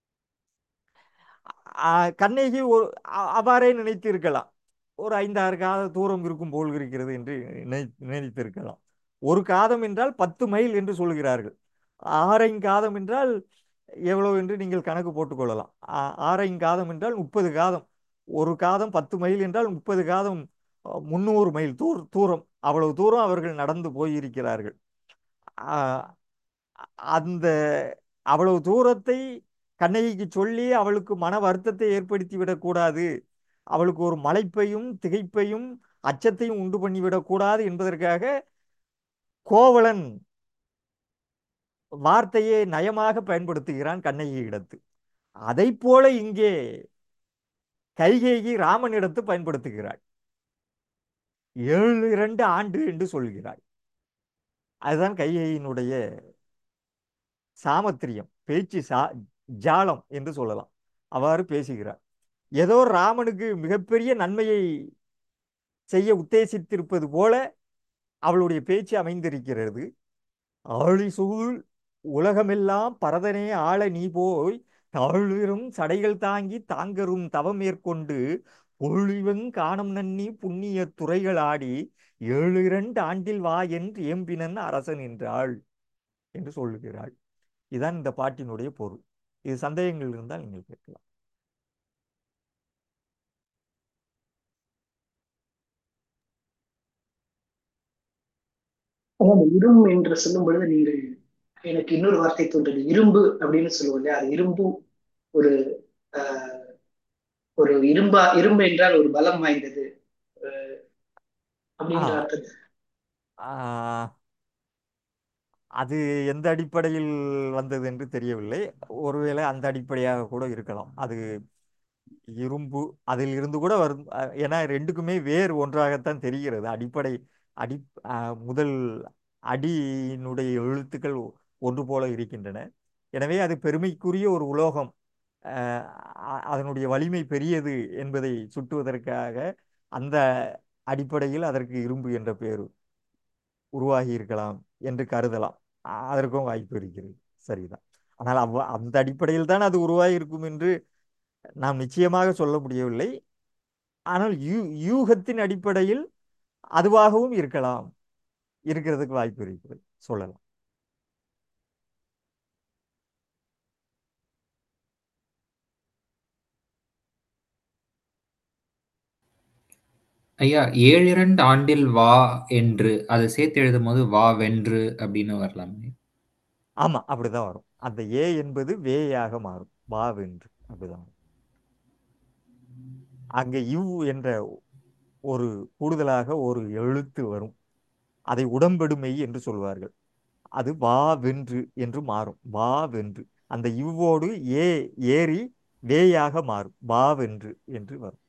ஆ, கண்ணகி ஒரு அ- அவ்வாறே நினைத்து இருக்கலாம் ஒரு ஐந்தாறு காத தூரம் இருக்கும் போல் இருக்கிறது என்று நினை நினைத்திருக்கலாம் ஒரு காதம் என்றால் பத்து மைல் என்று சொல்கிறார்கள் ஆரைங்காதம் என்றால் எவ்வளவு என்று நீங்கள் கணக்கு போட்டுக்கொள்ளலாம் ஆ- ஆரைங்காதம் என்றால் முப்பது காதம் ஒரு காதம் பத்து மைல் என்றால் முப்பது காதம் அஹ், முந்நூறு மைல் தூர் தூரம் அவ்வளவு தூரம் அவர்கள் நடந்து போயிருக்கிறார்கள் ஆ, அந்த அவ்வளவு தூரத்தை கண்ணகிக்கு சொல்லி அவளுக்கு மன வருத்தத்தை ஏற்படுத்தி விடக்கூடாது அவளுக்கு ஒரு மலைப்பையும் திகைப்பையும் அச்சத்தையும் உண்டு பண்ணிவிடக்கூடாது என்பதற்காக கோவலன் வார்த்தையை நயமாக பயன்படுத்துகிறான் கண்ணகியிடத்து அதை போல இங்கே கைகேயி ராமனிடத்து பயன்படுத்துகிறாள் ஏழு இரண்டு ஆண்டு என்று சொல்கிறாள் அதுதான் கைகேயினுடைய சாமத்திரியம் பேச்சு சா ஜாலம் என்று சொல்லலாம் அவ்வாறு பேசுகிறார் ஏதோ ராமனுக்கு மிகப்பெரிய நன்மையை செய்ய உத்தேசித்திருப்பது போல அவளுடைய பேச்சு அமைந்திருக்கிறது ஆழி சூழ் உலகமெல்லாம் பரதனே ஆள நீ போய் தாழ்விரும் சடைகள் தாங்கி தாங்கரும் தவம் மேற்கொண்டு பொழிவங் காணம் நன்னி புண்ணிய துறைகள் ஆடி ஏழு இரண்டு ஆண்டில் வா என்று ஏம்பினன் அரசன் என்றாள் என்று சொல்லுகிறாள் இதுதான் இந்த பாட்டினுடைய பொருள் இது சந்தேகங்கள் இருந்தால் நீங்கள் கேட்கலாம் அதாவது இரும் என்று சொல்லும் பொழுது நீங்கள் எனக்கு இன்னொரு வார்த்தை தோன்றது இரும்பு அப்படின்னு சொல்லுவோம் இல்லையா அது இரும்பு ஒரு ஆஹ், ஒரு இரும்பா இரும்பு என்றால் ஒரு பலம் வாய்ந்தது அஹ், அப்படின்ற ஆ அர்த்தம் ஆ, அது எந்த அடிப்படையில் வந்தது என்று தெரியவில்லை ஒருவேளை அந்த அடிப்படையாக கூட இருக்கலாம் அது இரும்பு அதில் இருந்து கூட வரும் அஹ், ஏன்னா ரெண்டுக்குமே வேர் ஒன்றாகத்தான் தெரிகிறது அடிப்படை அடி அஹ், முதல் அடியினுடைய எழுத்துக்கள் ஒன்று போல இருக்கின்றன எனவே அது பெருமைக்குரிய ஒரு உலோகம் அஹ், அ- அதனுடைய வலிமை பெரியது என்பதை சுட்டுவதற்காக அந்த அடிப்படையில் அதற்கு இரும்பு என்ற பெயர் உருவாகி இருக்கலாம் என்று கருதலாம் அ- அதற்கும் வாய்ப்பு இருக்கிறது சரிதான் ஆனால் அவ்வ அந்த அடிப்படையில் தான் அது உருவாகி இருக்கும் என்று நாம் நிச்சயமாக சொல்ல முடியவில்லை ஆனால் யூ யூகத்தின் அடிப்படையில் அதுவாகவும் இருக்கலாம் இருக்கிறதுக்கு வாய்ப்பு இருக்கிறது சொல்லலாம் ஐயா ஏழிரண்டு ஆண்டில் வா என்று அதை சேர்த்து எழுதும்போது வா வென்று அப்படின்னு வரலாம் ஆமா அப்படிதான் வரும் அந்த ஏ என்பது வேயாக மாறும் வாவென்று அப்படிதான் வரும். அங்கே இவ் என்ற ஒரு கூடுதலாக ஒரு எழுத்து வரும் அதை உடம்பெடுமை என்று சொல்வார்கள் அது வா வென்று என்று மாறும் வா வென்று அந்த இவ்வோடு ஏ ஏறி வேயாக மாறும் வா வென்று என்று வரும்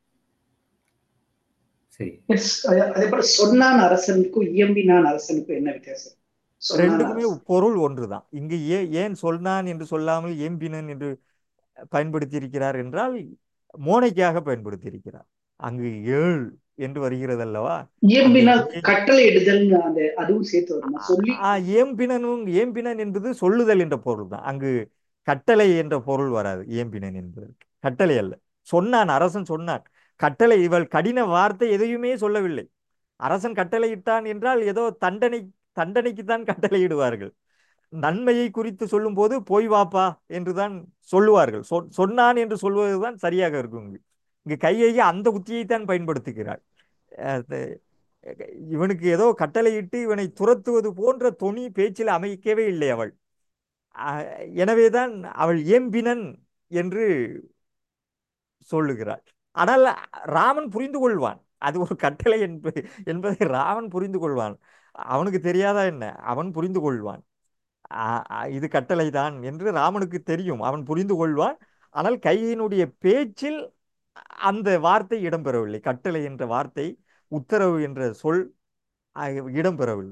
சரி Yes, அதே- அதே போல சொன்னான் அரசனுக்கும் இயம்பினான் அரசனுக்கும் என்ன வித்தியாசம் சொன்னான் ரெண்டுக்குமே அரசன். பொருள் ஒன்றுதான் இங்கு ஏ ஏன் சொன்னான் என்று சொல்லாமல் ஏம்பினன் என்று பயன்படுத்தியிருக்கிறார் என்றால் மோனைக்காக பயன்படுத்தியிருக்கிறார் அங்கு ஏழ் என்று வருகிறது அல்லவா இயம்பினா அந்த ஏ- கட்டளை இடுதல் அந்த அதுவும் சேர்த்து வருமா சொல்லி ஆ, ஏம்பினனும் ஏம்பினன் என்பது சொல்லுதல் என்ற பொருள் தான் அங்கு கட்டளை என்ற பொருள் வராது ஏம்பினன் என்பது கட்டளை அல்ல சொன்னான் அரசன் சொன்னான் கட்டளை இவள் கடின வார்த்தை எதையுமே சொல்லவில்லை அரசன் கட்டளையிட்டான் என்றால் ஏதோ தண்டனை தண்டனைக்குத்தான் கட்டளையிடுவார்கள் நன்மையை குறித்து சொல்லும்போது போய் வாப்பா என்றுதான் சொல்லுவார்கள் சொ சொன்னான் என்று சொல்வதுதான் சரியாக இருக்கும் இங்கு இங்கு கையை அந்த உத்தியைத்தான் பயன்படுத்துகிறாள் அது, இவனுக்கு ஏதோ கட்டளையிட்டு இவனை துரத்துவது போன்ற தொனி பேச்சில் அமைக்கவே இல்லை அவள் அஹ், எனவேதான் அவள் ஏம்பினன் என்று சொல்லுகிறாள் ஆனால் ராமன் புரிந்து கொள்வான் அது ஒரு கட்டளை என்பது என்பதை ராமன் புரிந்து கொள்வான் அவனுக்கு தெரியாதா என்ன அவன் புரிந்து கொள்வான் ஆ- ஆ, இது கட்டளை தான் என்று ராமனுக்கு தெரியும் அவன் புரிந்து கொள்வான் ஆனால் கையினுடைய பேச்சில் அந்த வார்த்தை இடம்பெறவில்லை கட்டளை என்ற வார்த்தை உத்தரவு என்ற சொல் ஆ, இடம்பெறவில்லை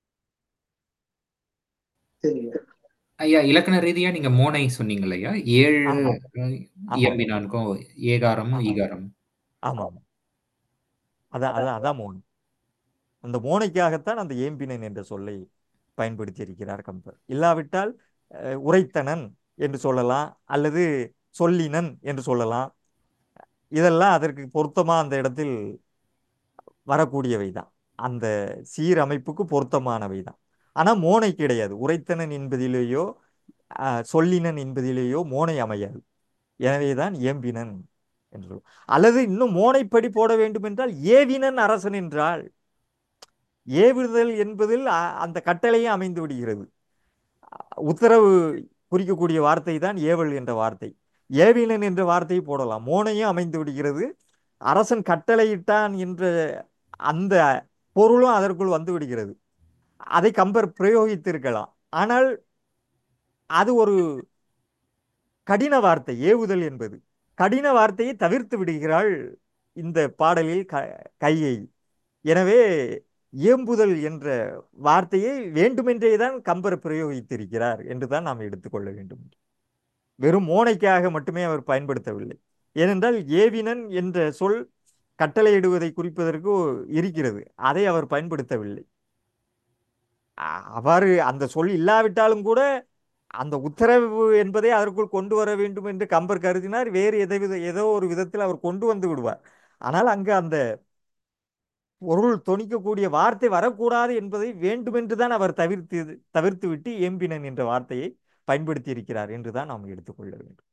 தெரியுது ஐயா இலக்கண ரீதியா நீங்க மோனை சொன்னீங்க ஐயா ஏழு ஆமா அஹ், ஆமா இயம்பினான்கும் ஏகாரமும் ஆமா ஈகாரம் ஆமா ஆமா அதான் அதான் அதான் மோன் அந்த மோனைக்காகத்தான் அந்த ஏம்பினன் என்ற சொல்லை பயன்படுத்தி இருக்கிறார் கம்பர் இல்லாவிட்டால் அஹ், உரைத்தனன் என்று சொல்லலாம் அல்லது சொல்லினன் என்று சொல்லலாம் இதெல்லாம் அதற்கு பொருத்தமா அந்த இடத்தில் வரக்கூடியவை தான் அந்த சீரமைப்புக்கு பொருத்தமானவை தான் ஆனால் மோனை கிடையாது உரைத்தனன் என்பதிலேயோ அஹ், சொல்லினன் என்பதிலேயோ மோனை அமையாது எனவேதான் ஏம்பினன் என்று சொல்லும். அல்லது இன்னும் மோனைப்படி போட வேண்டும் என்றால் ஏவினன் அரசன் என்றால் ஏவுதல் என்பதில் அ- அந்த கட்டளையே அமைந்து விடுகிறது உத்தரவு குறிக்கக்கூடிய வார்த்தை தான் ஏவல் என்ற வார்த்தை ஏவினன் என்ற வார்த்தையை போடலாம் மோனையும் அமைந்து விடுகிறது அரசன் கட்டளையிட்டான் என்ற அந்த பொருளும் அதற்குள் வந்து விடுகிறது அதை கம்பர் பிரயோகித்திருக்கலாம் ஆனால் அது ஒரு கடின வார்த்தை ஏவுதல் என்பது கடின வார்த்தையை தவிர்த்து விடுகிறாள் இந்த பாடலில் க கையை எனவே ஏம்புதல் என்ற வார்த்தையை வேண்டுமென்றே தான் கம்பர் பிரயோகித்திருக்கிறார் என்று தான் நாம் எடுத்துக்கொள்ள வேண்டும் வெறும் மோனைக்காக மட்டுமே அவர் பயன்படுத்தவில்லை ஏனென்றால் ஏவினன் என்ற சொல் கட்டளையிடுவதை குறிப்பதற்கு இருக்கிறது அதை அவர் பயன்படுத்தவில்லை அ- அவ்வாறு அந்த சொல் இல்லாவிட்டாலும் கூட அந்த உத்தரவு என்பதை அதற்குள் கொண்டு வர வேண்டும் என்று கம்பர் கருதினார் வேறு எதை வித ஏதோ ஒரு விதத்தில் அவர் கொண்டு வந்து விடுவார் ஆனால் அங்கு அந்த பொருள் தொனிக்கக்கூடிய வார்த்தை வரக்கூடாது என்பதை வேண்டுமென்று தான் அவர் தவிர்த்து தவிர்த்து விட்டு ஏம்பினன் என்ற வார்த்தையை பயன்படுத்தி இருக்கிறார் என்று தான் நாம் எடுத்துக்கொள்ள வேண்டும்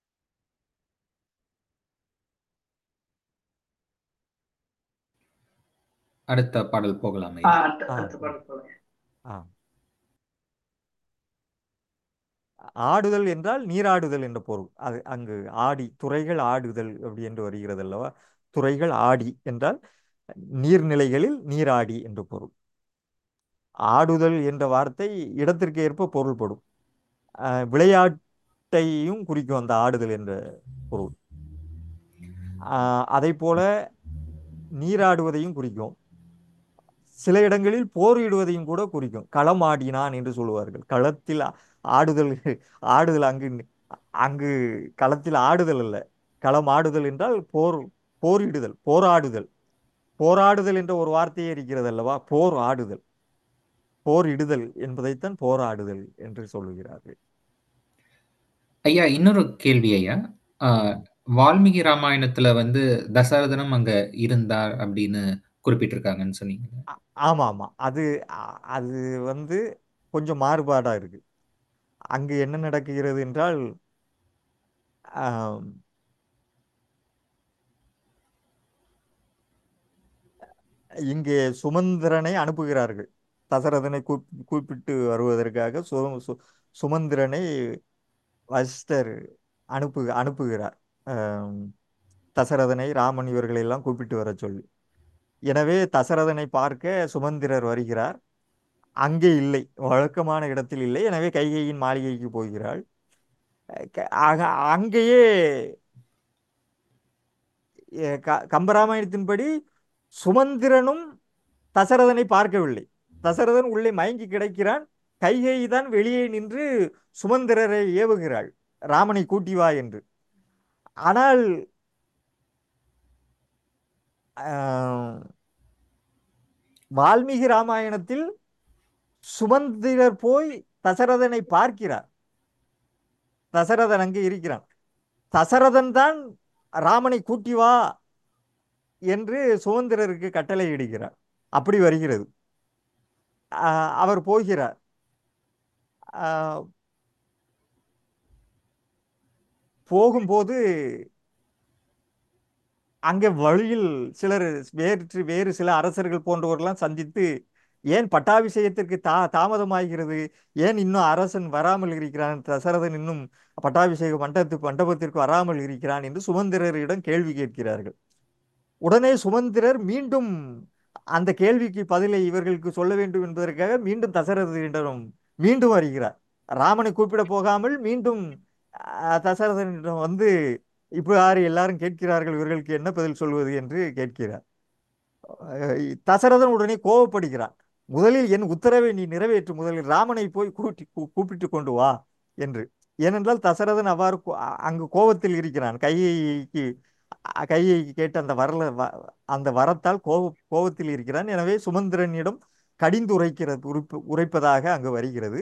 அடுத்த பாடல் போகலாம் ஆ, ஐயா அடுத்த ஆ அடுத்த பாடல் போலாம் ஆ ஆடுதல் என்றால் நீராடுதல் என்ற பொருள் அது அங்கு ஆடி துறைகள் ஆடுதல் அப்படி என்று வருகிறது அல்லவா துறைகள் ஆடி என்றால் நீர்நிலைகளில் நீராடி என்று பொருள் ஆடுதல் என்ற வார்த்தை இடத்திற்கு ஏற்ப பொருள்படும் அஹ், விளையாட்டையும் குறிக்கும் அந்த ஆடுதல் என்ற பொருள் அதை போல நீராடுவதையும் குறிக்கும் சில இடங்களில் போரிடுவதையும் கூட குறிக்கும் களம் ஆடினான் என்று சொல்லுவார்கள் களத்தில் ஆ- ஆடுதல் ஆடுதல் அங்கு அங்கு களத்தில் ஆடுதல் அல்ல களம் ஆடுதல் என்றால் போர் போரிடுதல் போராடுதல் போராடுதல் என்ற ஒரு வார்த்தையே இருக்கிறது அல்லவா போர் ஆடுதல் போரிடுதல் என்பதைத்தான் போராடுதல் என்று சொல்லுகிறார்கள் ஐயா இன்னொரு கேள்வி ஐயா ஆஹ், வால்மீகி ராமாயணத்துல வந்து தசரதனும் அங்க இருந்தார் அப்படின்னு குறிப்பிட்டிருக்காங்கன்னு சொன்னீங்க ஆ- ஆமா ஆமா அது அ- அது வந்து கொஞ்சம் மாறுபாடா இருக்கு அங்கு என்ன நடக்குகிறது என்றால் ஆம், இங்கே சுமந்திரனை அனுப்புகிறார்கள் தசரதனை கூப் கூப்பிட்டு வருவதற்காக சு சு- சுமந்திரனை வசிஷ்டர் அனுப்பு அனுப்புகிறார் ஆம், தசரதனை ராமன் இவர்களை எல்லாம் கூப்பிட்டு வர சொல்லி எனவே தசரதனை பார்க்க சுமந்திரர் வருகிறார் அங்கே இல்லை வழக்கமான இடத்தில் இல்லை எனவே கைகையின் மாளிகைக்கு போகிறாள் க- ஆக- அங்கேயே எ, க- கம்பராமாயணத்தின்படி சுமந்திரனும் தசரதனை பார்க்கவில்லை தசரதன் உள்ளே மயங்கி கிடக்கிறான் கைகை தான் வெளியே நின்று சுமந்திரரை ஏவுகிறாள் ராமனை கூட்டி வா என்று ஆனால் ஆஹ், வால்மீகி ராமாயணத்தில் சுமந்திரர் போய் தசரதனை பார்க்கிறார் தசரதன் அங்கே இருக்கிறான் தசரதன் தான் ராமனை கூட்டி வா என்று சுமந்திரருக்கு கட்டளை இடுகிறார் அப்படி வருகிறது ஆஹ் அவர் போகிறார் ஆஹ் போகும்போது அங்கே வழியில் சிலர் வேறு வேறு சில அரசர்கள் போன்றவர்கள்லாம் சந்தித்து ஏன் பட்டாபிஷேகத்திற்கு தா தாமதமாகிறது ஏன் இன்னும் அரசன் வராமல் இருக்கிறான் தசரதன் இன்னும் பட்டாபிஷேக மண்டபத்து மண்டபத்திற்கு வராமல் இருக்கிறான் என்று சுமந்திரரிடம் கேள்வி கேட்கிறார்கள் உடனே சுமந்திரர் மீண்டும் அந்த கேள்விக்கு பதிலை இவர்களுக்கு சொல்ல வேண்டும் என்பதற்காக மீண்டும் தசரதனிடம் மீண்டும் வருகிறார் ராமனை கூப்பிட போகாமல் மீண்டும் அஹ், தசரதனிடம் வந்து இப்போ யார் எல்லாரும் கேட்கிறார்கள் இவர்களுக்கு என்ன பதில் சொல்வது என்று கேட்கிறார் அஹ், தசரதன் உடனே கோபப்படுகிறான் முதலில் என் உத்தரவை நீ நிறைவேற்று முதலில் ராமனை போய் கூட்டி கூ- கூப்பிட்டு கொண்டு வா என்று ஏனென்றால் தசரதன் அவ்வாறு கோ- அ- அங்கு கோபத்தில் இருக்கிறான் கையைக்கு கையை கேட்ட அந்த வரல வ- அந்த வரத்தால் கோப கோபத்தில் இருக்கிறான் எனவே சுமந்திரனிடம் கடிந்து உரைக்கிறது உரைப்பு உரைப்பதாக அங்கு வருகிறது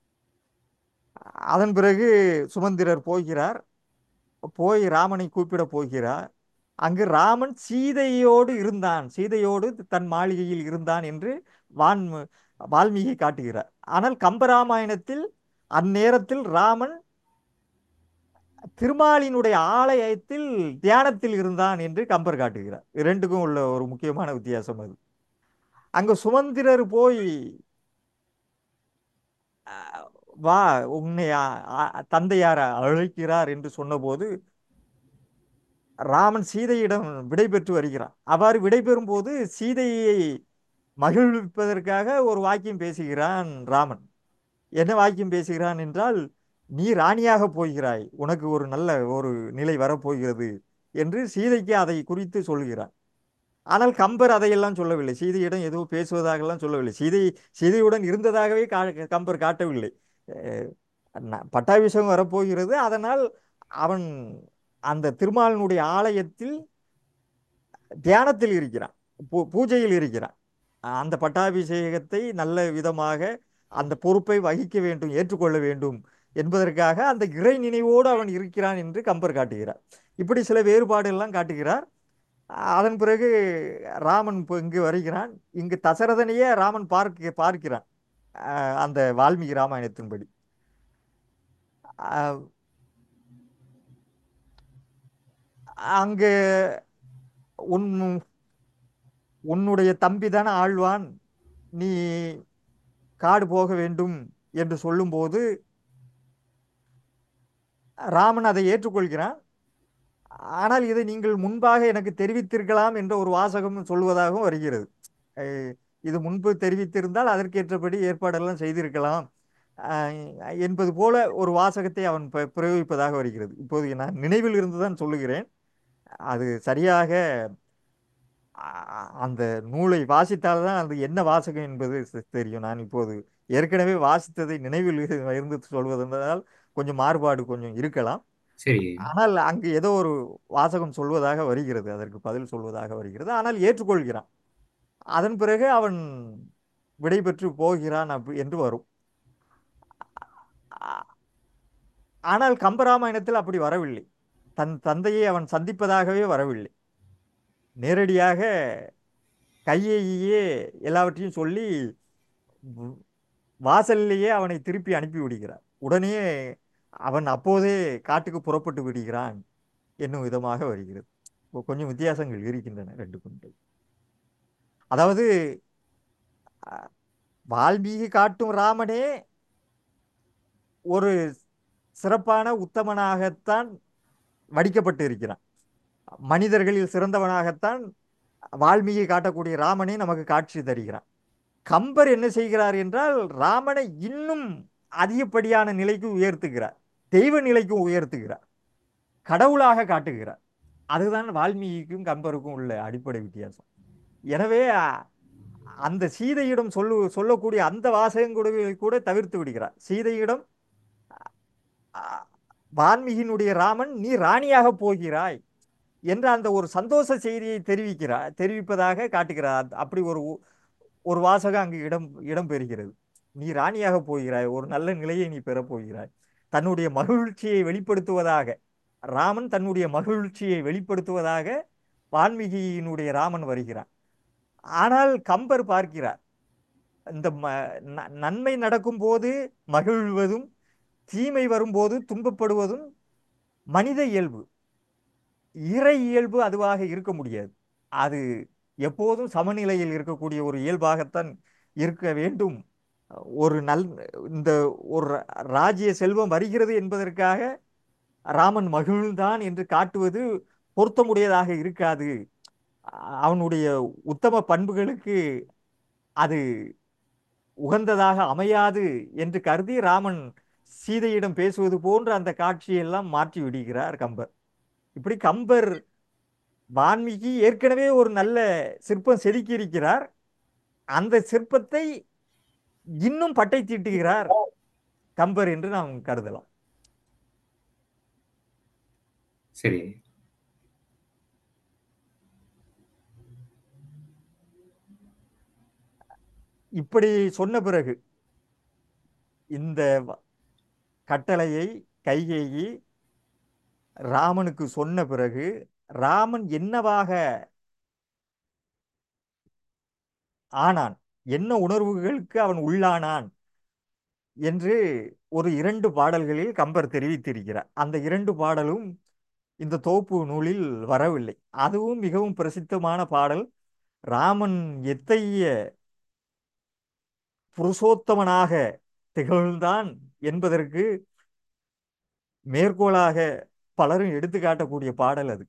அதன் பிறகு சுமந்திரர் போகிறார் போய் ராமனை கூப்பிட போகிறார் அங்கு ராமன் சீதையோடு இருந்தான் சீதையோடு தன் மாளிகையில் இருந்தான் என்று வான் வால்மீகி காட்டுகிறார் ஆனால் கம்பராமாயணத்தில் அந்நேரத்தில் ராமன் திருமாலினுடைய ஆலயத்தில் தியானத்தில் இருந்தான் என்று கம்பர் காட்டுகிறார் இரண்டுக்கும் உள்ள ஒரு முக்கியமான வித்தியாசம் அது அங்கு சுமந்திரர் போய் அஹ், வா உன்னை அ- அ- தந்தையார் அழைக்கிறார் என்று சொன்னபோது ராமன் சீதையிடம் விடைபெற்று வருகிறான் அவ்வாறு விடைபெறும் போது சீதையை மகிழ்விப்பதற்காக ஒரு வாக்கியம் பேசுகிறான் ராமன் என்ன வாக்கியம் பேசுகிறான் என்றால் நீ ராணியாக போகிறாய் உனக்கு ஒரு நல்ல ஒரு நிலை வரப்போகிறது என்று சீதைக்கு அதை குறித்து சொல்கிறான் ஆனால் கம்பர் அதையெல்லாம் சொல்லவில்லை சீதையிடம் ஏதோ பேசுவதாகலாம் சொல்லவில்லை சீதை சீதையுடன் இருந்ததாகவே கா கம்பர் காட்டவில்லை அஹ் ந- பட்டாபிஷேகம் வரப்போகிறது அதனால் அவன் அந்த திருமாலினுடைய ஆலயத்தில் தியானத்தில் இருக்கிறான் பூ- பூஜையில் இருக்கிறான் அந்த பட்டாபிஷேகத்தை நல்ல விதமாக அந்த பொறுப்பை வகிக்க வேண்டும் ஏற்றுக்கொள்ள வேண்டும் என்பதற்காக அந்த இறை நினைவோடு அவன் இருக்கிறான் என்று கம்பர் காட்டுகிறார் இப்படி சில வேறுபாடு எல்லாம் காட்டுகிறார் அதன் பிறகு ராமன் இப்போ இங்கு வருகிறான் இங்கு தசரதனையே ராமன் பார்க்க பார்க்கிறான் அஹ் அந்த வால்மீகி ராமாயணத்தின்படி அஹ் அங்கு உன் உன்னுடைய தம்பி தானே ஆழ்வான் நீ காடு போக வேண்டும் என்று சொல்லும்போது ராமன் அதை ஏற்றுக்கொள்கிறான் ஆனால் இதை நீங்கள் முன்பாக எனக்கு தெரிவித்திருக்கலாம் என்ற ஒரு வாசகம் சொல்வதாகவும் வருகிறது அஹ் இது முன்பு தெரிவித்திருந்தால் அதற்கேற்றபடி ஏற்பாடெல்லாம் செய்திருக்கலாம் அஹ் என்பது போல ஒரு வாசகத்தை அவன் ப- பிரயோகிப்பதாக வருகிறது இப்போது நான் நினைவில் இருந்துதான் சொல்லுகிறேன் அது சரியாக அ- அந்த நூலை வாசித்தால் தான் அது என்ன வாசகம் என்பது தெ- தெரியும் நான் இப்போது ஏற்கனவே வாசித்ததை நினைவில் இரு- இருந்து சொல்வதென்றால் கொஞ்சம் மாறுபாடு கொஞ்சம் இருக்கலாம் சரி ஆனால் அங்கு ஏதோ ஒரு வாசகம் சொல்வதாக வருகிறது அதற்கு பதில் சொல்வதாக வருகிறது ஆனால் ஏற்றுக்கொள்கிறான் அதன் பிறகு அவன் விடைபெற்று போகிறான் அப்படி என்று வரும் ஆ- ஆனால் கம்பராமாயணத்தில் அப்படி வரவில்லை தன் தந்தையை அவன் சந்திப்பதாகவே வரவில்லை நேரடியாக கையேயே எல்லாவற்றையும் சொல்லி வ- வாசல்லையே அவனை திருப்பி அனுப்பி விடுகிறார் உடனே அவன் அப்போதே காட்டுக்கு புறப்பட்டு விடுகிறான் என்னும் விதமாக வருகிறது இப்போ கொஞ்சம் வித்தியாசங்கள் இருக்கின்றன ரெண்டுக்கும் அதாவது அஹ், வால்மீகி காட்டும் ராமனே ஒரு சிறப்பான உத்தமனாகத்தான் வடிக்கப்பட்டு இருக்கிறான் மனிதர்களில் சிறந்தவனாகத்தான் வால்மீகி காட்டக்கூடிய ராமனே நமக்கு காட்சி தருகிறான் கம்பர் என்ன செய்கிறார் என்றால் ராமனை இன்னும் அதிகப்படியான நிலைக்கு உயர்த்துகிறார் தெய்வ நிலைக்கும் உயர்த்துகிறார் கடவுளாக காட்டுகிறார் அதுதான் வால்மீகிக்கும் கம்பருக்கும் உள்ள அடிப்படை வித்தியாசம் எனவே அ- அந்த சீதையிடம் சொல்லு சொல்லக்கூடிய அந்த வாசகங்களை கூட தவிர்த்து விடுகிறார் சீதையிடம் அ, வால்மீகியினுடைய ராமன் நீ ராணியாக போகிறாய் என்ற அந்த ஒரு சந்தோஷ செய்தியை தெரிவிக்கிறார் தெரிவிப்பதாக காட்டுகிறார் அந்த- அப்படி ஒரு உ- ஒரு வாசகம் அங்கு இடம் இடம்பெறுகிறது நீ ராணியாக போகிறாய் ஒரு நல்ல நிலையை நீ பெறப் போகிறாய் தன்னுடைய மகிழ்ச்சியை வெளிப்படுத்துவதாக ராமன் தன்னுடைய மகிழ்ச்சியை வெளிப்படுத்துவதாக வால்மீகியினுடைய ராமன் வருகிறான் ஆனால் கம்பர் பார்க்கிறார் இந்த ம- ந- நன்மை நடக்கும்போது மகிழ்வதும் தீமை வரும்போது துன்பப்படுவதும் மனித இயல்பு இறை இயல்பு அதுவாக இருக்க முடியாது அது எப்போதும் சமநிலையில் இருக்கக்கூடிய ஒரு இயல்பாகத்தான் இருக்க வேண்டும் ஒரு நல் இந்த ஒரு ராஜ்ய செல்வம் வருகிறது என்பதற்காக ராமன் மகிழ்ந்தான் என்று காட்டுவது பொருத்தமுடையதாக இருக்காது அவனுடைய உத்தம பண்புகளுக்கு அது உகந்ததாக அமையாது என்று கருதி ராமன் சீதையிடம் பேசுவது போன்ற அந்த காட்சியெல்லாம் மாற்றி விடுகிறார் கம்பர் இப்படி கம்பர் வான்மீகி ஏற்கனவே ஒரு நல்ல சிற்பம் செதுக்கி இருக்கிறார் அந்த சிற்பத்தை இன்னும் பட்டை தீட்டுகிறார் கம்பர் என்று நாம் கருதலாம் சரி இப்படி சொன்ன பிறகு இந்த வ- கட்டளையை கைகேயி ராமனுக்கு சொன்ன பிறகு ராமன் என்னவாக ஆனான் என்ன உணர்வுகளுக்கு அவன் உள்ளானான் என்று ஒரு இரண்டு பாடல்களில் கம்பர் தெரிவித்திருக்கிறார் அந்த இரண்டு பாடலும் இந்த தொகுப்பு நூலில் வரவில்லை அதுவும் மிகவும் பிரசித்தமான பாடல் ராமன் எத்தகைய புருஷோத்தமனாக திகழ்ந்தான் என்பதற்கு மேற்கோளாக பலரும் எடுத்துக்காட்டக்கூடிய பாடல் அது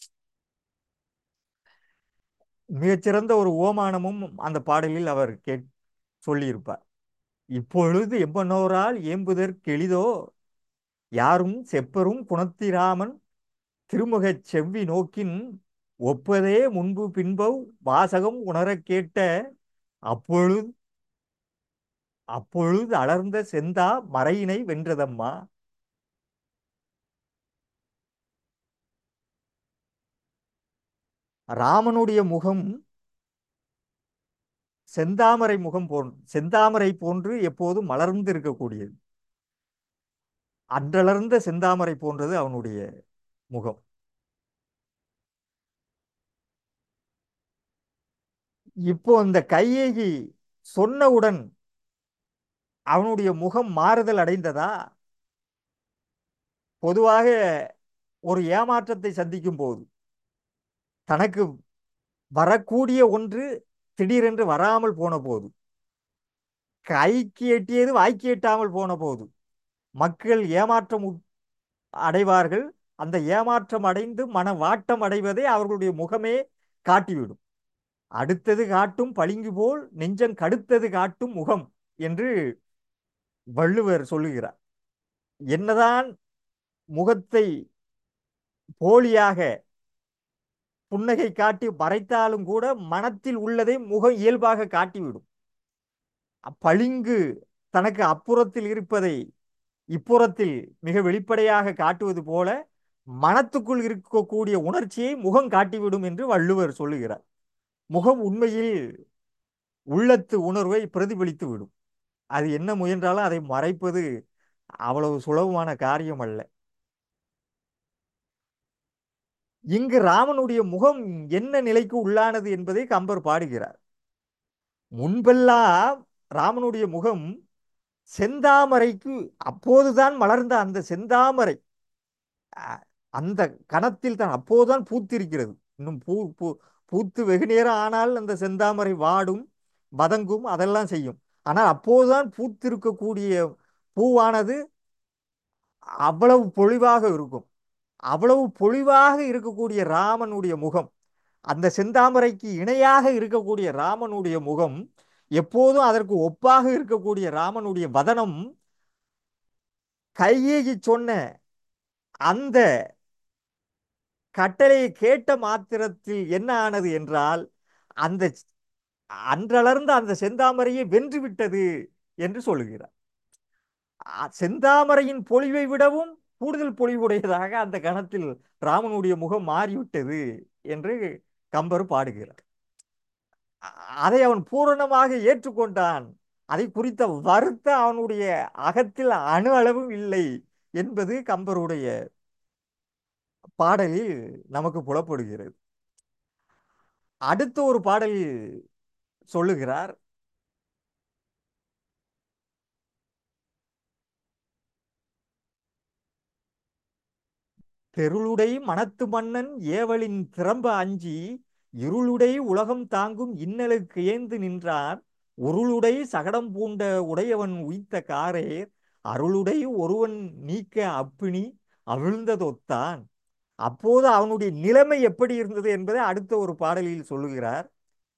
மிகச்சிறந்த ஒரு ஓமானமும் அந்த பாடலில் அவர் கேட் சொல்லியிருப்பார் இப்பொழுது எம்பனோரால் ஏம்புதற்கெளிதோ யாரும் செப்பரும் குணத்திராமன் திருமுகச் செவ்வி நோக்கின் ஒப்பதே முன்பு பின்பவ் வாசகம் உணரக் கேட்ட அப்பொழுது அப்பொழுது அலர்ந்த செந்தா மறையினை வென்றதம்மா ராமனுடைய முகம் செந்தாமரை முகம் போன் செந்தாமரை போன்று எப்போதும் மலர்ந்து இருக்கக்கூடியது அன்றளர்ந்த செந்தாமரை போன்றது அவனுடைய முகம் இப்போ இந்த கையேகி சொன்னவுடன் அவனுடைய முகம் மாறுதல் அடைந்ததா பொதுவாக ஒரு ஏமாற்றத்தை சந்திக்கும் போது தனக்கு வரக்கூடிய ஒன்று திடீரென்று வராமல் போன போது கைக்கு எட்டியது வாய்க்கு எட்டாமல் போன போது மக்கள் ஏமாற்றம் உட்- அடைவார்கள் அந்த ஏமாற்றம் அடைந்து மன வாட்டம் அடைவதை அவர்களுடைய முகமே காட்டிவிடும் அடுத்தது காட்டும் பளிங்கு போல் நெஞ்சம் கடுத்தது காட்டும் முகம் என்று வள்ளுவர் சொல்லுகிறார் என்னதான் முகத்தை போலியாக புன்னகை காட்டி மறைத்தாலும் கூட மனத்தில் உள்ளதை முகம் இயல்பாக காட்டிவிடும் பளிங்கு தனக்கு அப்புறத்தில் இருப்பதை இப்புறத்தில் மிக வெளிப்படையாக காட்டுவது போல மனத்துக்குள் இருக்கக்கூடிய உணர்ச்சியை முகம் காட்டிவிடும் என்று வள்ளுவர் சொல்லுகிறார் முகம் உண்மையில் உள்ளத்து உணர்வை பிரதிபலித்து விடும் அது என்ன முயன்றாலும் அதை மறைப்பது அவ்வளவு சுலபமான காரியம் அல்ல இங்கு ராமனுடைய முகம் என்ன நிலைக்கு உள்ளானது என்பதை கம்பர் பாடுகிறார் முன்பெல்லாம் ராமனுடைய முகம் செந்தாமரைக்கு அப்போதுதான் மலர்ந்த அந்த செந்தாமரை அ- அந்த கணத்தில் தான் அப்போதுதான் பூத்திருக்கிறது இன்னும் பூ பூ பூத்து வெகு நேரம் ஆனால் அந்த செந்தாமரை வாடும் வதங்கும் அதெல்லாம் செய்யும் ஆனால் அப்போதுதான் பூத்திருக்கக்கூடிய பூவானது அவ்வளவு பொலிவாக இருக்கும் அவ்வளவு பொலிவாக இருக்கக்கூடிய ராமனுடைய முகம் அந்த செந்தாமரைக்கு இணையாக இருக்கக்கூடிய ராமனுடைய முகம் எப்போதும் அதற்கு ஒப்பாக இருக்கக்கூடிய ராமனுடைய வதனம் கையேகி சொன்ன அந்த கட்டளையை கேட்ட மாத்திரத்தில் என்ன ஆனது என்றால் அந்த அன்றளர்ந்த அந்த செந்தாமரையை வென்று விட்டது என்று சொல்லுகிறார் அ- செந்தாமரையின் பொலிவை விடவும் கூடுதல் பொலிவுடையதாக அந்த கணத்தில் ராமனுடைய முகம் மாறிவிட்டது என்று கம்பர் பாடுகிறார் அ- அதை அவன் பூரணமாக ஏற்றுக்கொண்டான் அதை குறித்த வருத்தம் அவனுடைய அகத்தில் அணு அளவும் இல்லை என்பது கம்பருடைய பாடலில் நமக்கு புலப்படுகிறது அடுத்த ஒரு பாடலில் சொல்லுகிறார் தெருளுடை மனத்து மன்னன் ஏவலின் திறம்ப அஞ்சி இருளுடை உலகம் தாங்கும் இன்னலுக்கு ஏந்து நின்றார் உருளுடை சகடம் பூண்ட உடையவன் உய்த்த காரேர் அருளுடை ஒருவன் நீக்க அப்பினி அவிழ்ந்ததொத்தான் அப்போது அவனுடைய நிலைமை எப்படி இருந்தது என்பதை அடுத்த ஒரு பாடலில் சொல்லுகிறார்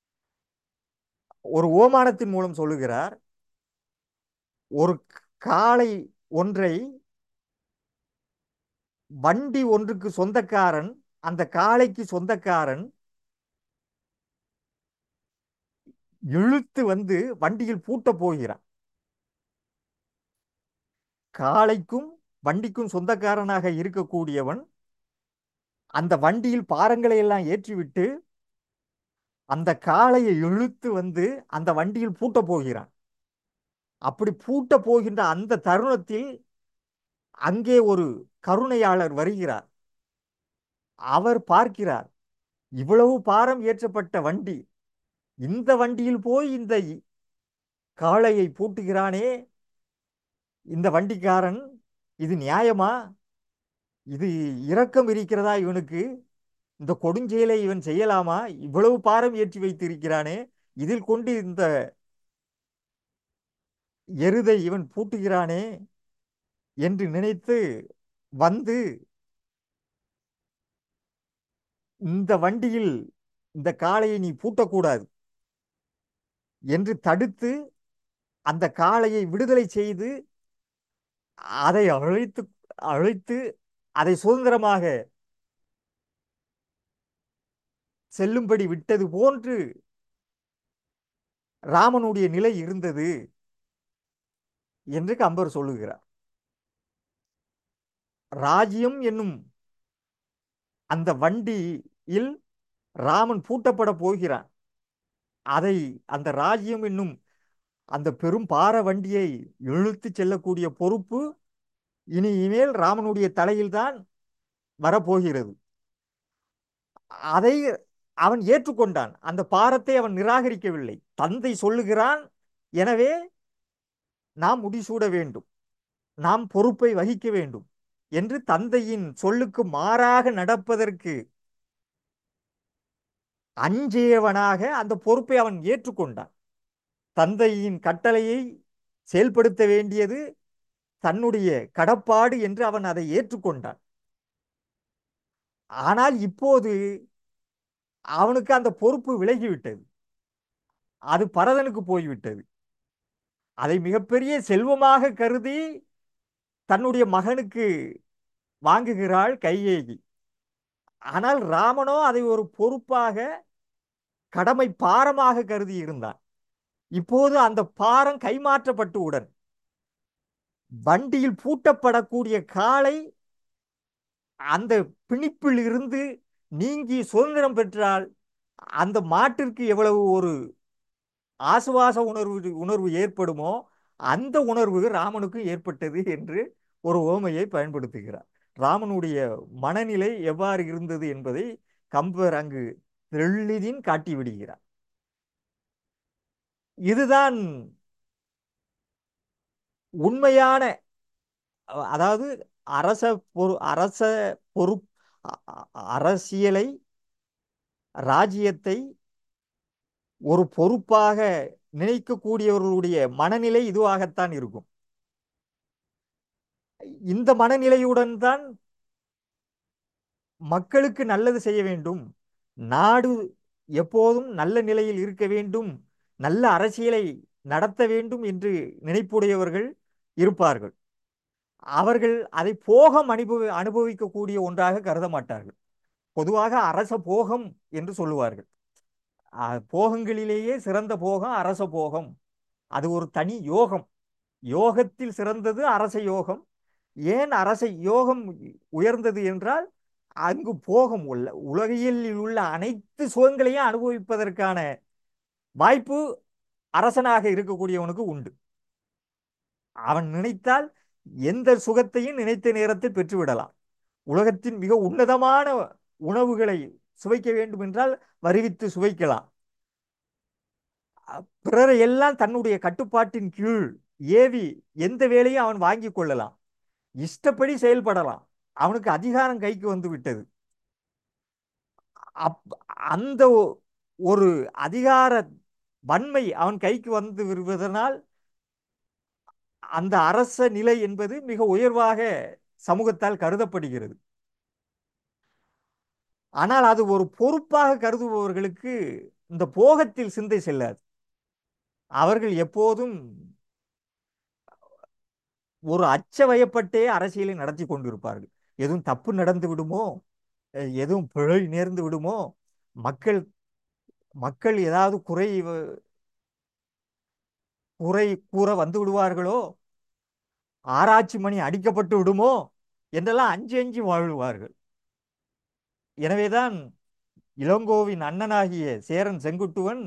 ஒரு ஓமானத்தின் மூலம் சொல்லுகிறார் ஒரு காளை ஒன்றை வண்டி ஒன்றுக்கு சொந்தக்காரன் அந்த காளைக்கு சொந்தக்காரன் இழுத்து வந்து வண்டியில் பூட்ட போகிறான் காளைக்கும் வண்டிக்கும் சொந்தக்காரனாக இருக்கக்கூடியவன் அந்த வண்டியில் பாரங்களை எல்லாம் ஏற்றிவிட்டு அந்த காளையை இழுத்து வந்து அந்த வண்டியில் பூட்ட போகிறான் அப்படி பூட்ட போகின்ற அந்த தருணத்தில் அங்கே ஒரு கருணையாளர் வருகிறார் அவர் பார்க்கிறார் இவ்வளவு பாரம் ஏற்றப்பட்ட வண்டி இந்த வண்டியில் போய் இந்த இ- காளையை பூட்டுகிறானே இந்த வண்டிக்காரன் இது நியாயமா இது இரக்கம் இருக்கிறதா இவனுக்கு இந்த கொடுஞ்செயலை இவன் செய்யலாமா இவ்வளவு பாரம் ஏற்றி வைத்திருக்கிறானே இதில் கொண்டு இந்த எருதை இவன் பூட்டுகிறானே என்று நினைத்து வந்து இந்த வண்டியில் இந்த காளையை நீ பூட்டக்கூடாது என்று தடுத்து அந்த காளையை விடுதலை செய்து அதை அழைத்து அழைத்து அதை சுதந்திரமாக செல்லும்படி விட்டது போன்று ராமனுடைய நிலை இருந்தது என்று கம்பர் சொல்லுகிறார் ராஜ்யம் என்னும் அந்த வண்டியில் ராமன் பூட்டப்பட போகிறான் அதை அந்த ராஜ்யம் என்னும் அந்த பெரும் பார வண்டியை இழுத்து செல்லக்கூடிய பொறுப்பு இனிமேல் ராமனுடைய தலையில்தான் வரப்போகிறது அதை அவன் ஏற்றுக்கொண்டான் அந்த பாரத்தை அவன் நிராகரிக்கவில்லை தந்தை சொல்லுகிறான் எனவே நாம் முடிசூட வேண்டும் நாம் பொறுப்பை வகிக்க வேண்டும் என்று தந்தையின் சொல்லுக்கு மாறாக நடப்பதற்கு அஞ்சியவனாக அந்த பொறுப்பை அவன் ஏற்றுக்கொண்டான் தந்தையின் கட்டளையை செயல்படுத்த வேண்டியது தன்னுடைய கடப்பாடு என்று அவன் அதை ஏற்றுக்கொண்டான் ஆனால் இப்போது அவனுக்கு அந்த பொறுப்பு விலகிவிட்டது அது பரதனுக்கு போய்விட்டது அதை மிகப்பெரிய செல்வமாக கருதி தன்னுடைய மகனுக்கு வாங்குகிறாள் கையேகி ஆனால் ராமனோ அதை ஒரு பொறுப்பாக கடமை பாரமாக கருதி இருந்தான் இப்போது அந்த பாரம் கைமாற்றப்பட்டவுடன் வண்டியில் பூட்டப்படக்கூடிய காளை அந்த பிணிப்பில் இருந்து நீங்கி சுதந்திரம் பெற்றால் அந்த மாட்டிற்கு எவ்வளவு ஒரு ஆசுவாச உணர்வு உணர்வு ஏற்படுமோ அந்த உணர்வு ராமனுக்கு ஏற்பட்டது என்று ஒரு ஓமையை பயன்படுத்துகிறார் ராமனுடைய மனநிலை எவ்வாறு இருந்தது என்பதை கம்பர் அங்கு தெளிதின் காட்டி விடுகிறார் இதுதான் உண்மையான அ- அதாவது அரச பொறு அரச பொறுப் அ- அ- அரசியலை ராஜ்யத்தை ஒரு பொறுப்பாக நினைக்கக்கூடியவர்களுடைய மனநிலை இதுவாகத்தான் இருக்கும் இந்த மனநிலையுடன் தான் மக்களுக்கு நல்லது செய்ய வேண்டும் நாடு எப்போதும் நல்ல நிலையில் இருக்க வேண்டும் நல்ல அரசியலை நடத்த வேண்டும் என்று நினைப்புடையவர்கள் இருப்பார்கள் அவர்கள் அதை போகம் அனுபவி அனுபவிக்கக்கூடிய ஒன்றாக கருத மாட்டார்கள் பொதுவாக அரச போகம் என்று சொல்லுவார்கள் அஹ், போகங்களிலேயே சிறந்த போகம் அரச போகம் அது ஒரு தனி யோகம் யோகத்தில் சிறந்தது அரச யோகம் ஏன் அரச யோகம் உயர்ந்தது என்றால் அங்கு போகம் உள்ள உலகியலில் உள்ள அனைத்து சுகங்களையும் அனுபவிப்பதற்கான வாய்ப்பு அரசனாக இருக்கக்கூடியவனுக்கு உண்டு அவன் நினைத்தால் எந்த சுகத்தையும் நினைத்த நேரத்தில் பெற்றுவிடலாம் உலகத்தின் மிக உன்னதமான உணவுகளை சுவைக்க வேண்டும் என்றால் வருவித்து சுவைக்கலாம் அ- பிறரை எல்லாம் தன்னுடைய கட்டுப்பாட்டின் கீழ் ஏவி எந்த வேலையும் அவன் வாங்கி கொள்ளலாம் இஷ்டப்படி செயல்படலாம் அவனுக்கு அதிகாரம் கைக்கு வந்து விட்டது அப் அந்த ஒ- ஒரு அதிகார வன்மை அவன் கைக்கு வந்து வருவதனால் அந்த அரச நிலை என்பது மிக உயர்வாக சமூகத்தால் கருதப்படுகிறது ஆனால் அது ஒரு பொறுப்பாக கருதுபவர்களுக்கு இந்த போகத்தில் சிந்தை செல்லாது அவர்கள் எப்போதும் ஒரு அச்ச வயப்பட்டே அரசியலை நடத்தி கொண்டிருப்பார்கள் எதுவும் தப்பு நடந்து விடுமோ அஹ் எதுவும் பிழை நேர்ந்து விடுமோ மக்கள் மக்கள் ஏதாவது குறை வ- குறை கூற வந்து விடுவார்களோ ஆராய்ச்சி மணி அடிக்கப்பட்டு விடுமோ என்றெல்லாம் அஞ்சி அஞ்சி வாழ்வார்கள் எனவேதான் இளங்கோவின் அண்ணனாகிய சேரன் செங்குட்டுவன்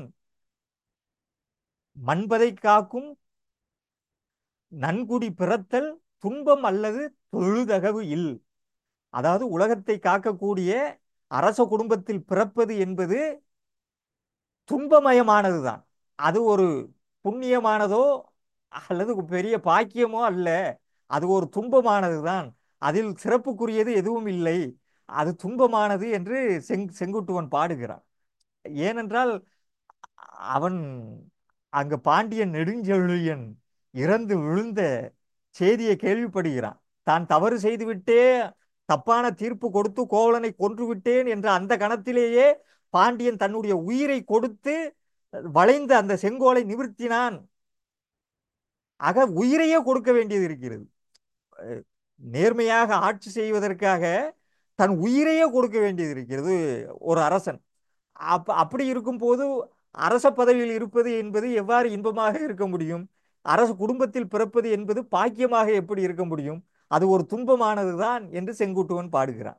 மண்பதை காக்கும் நன்குடி பிறத்தல் துன்பம் அல்லது தொழுதகவு இல் அதாவது உலகத்தை காக்கக்கூடிய அரச குடும்பத்தில் பிறப்பது என்பது துன்பமயமானதுதான் அது ஒரு புண்ணியமானதோ அல்லது பெரிய பாக்கியமோ அல்ல அது ஒரு துன்பமானதுதான் அதில் சிறப்புக்குரியது எதுவும் இல்லை அது துன்பமானது என்று செங் செங்குட்டுவன் பாடுகிறான் ஏனென்றால் அவன் அங்க பாண்டியன் நெடுஞ்செழியன் இறந்து விழுந்த செய்தியை கேள்விப்படுகிறான் தான் தவறு செய்துவிட்டே தப்பான தீர்ப்பு கொடுத்து கோவலனை கொன்று விட்டேன் என்ற அந்த கணத்திலேயே பாண்டியன் தன்னுடைய உயிரை கொடுத்து வளைந்த அந்த செங்கோலை நிவர்த்தினான் ஆக உயிரையே கொடுக்க வேண்டியது இருக்கிறது அஹ் நேர்மையாக ஆட்சி செய்வதற்காக தன் உயிரையே கொடுக்க வேண்டியது இருக்கிறது ஒரு அரசன் அப் அப்படி இருக்கும்போது அரச பதவியில் இருப்பது என்பது எவ்வாறு இன்பமாக இருக்க முடியும் அரச குடும்பத்தில் பிறப்பது என்பது பாக்கியமாக எப்படி இருக்க முடியும் அது ஒரு துன்பமானதுதான் என்று செங்குட்டுவன் பாடுகிறான்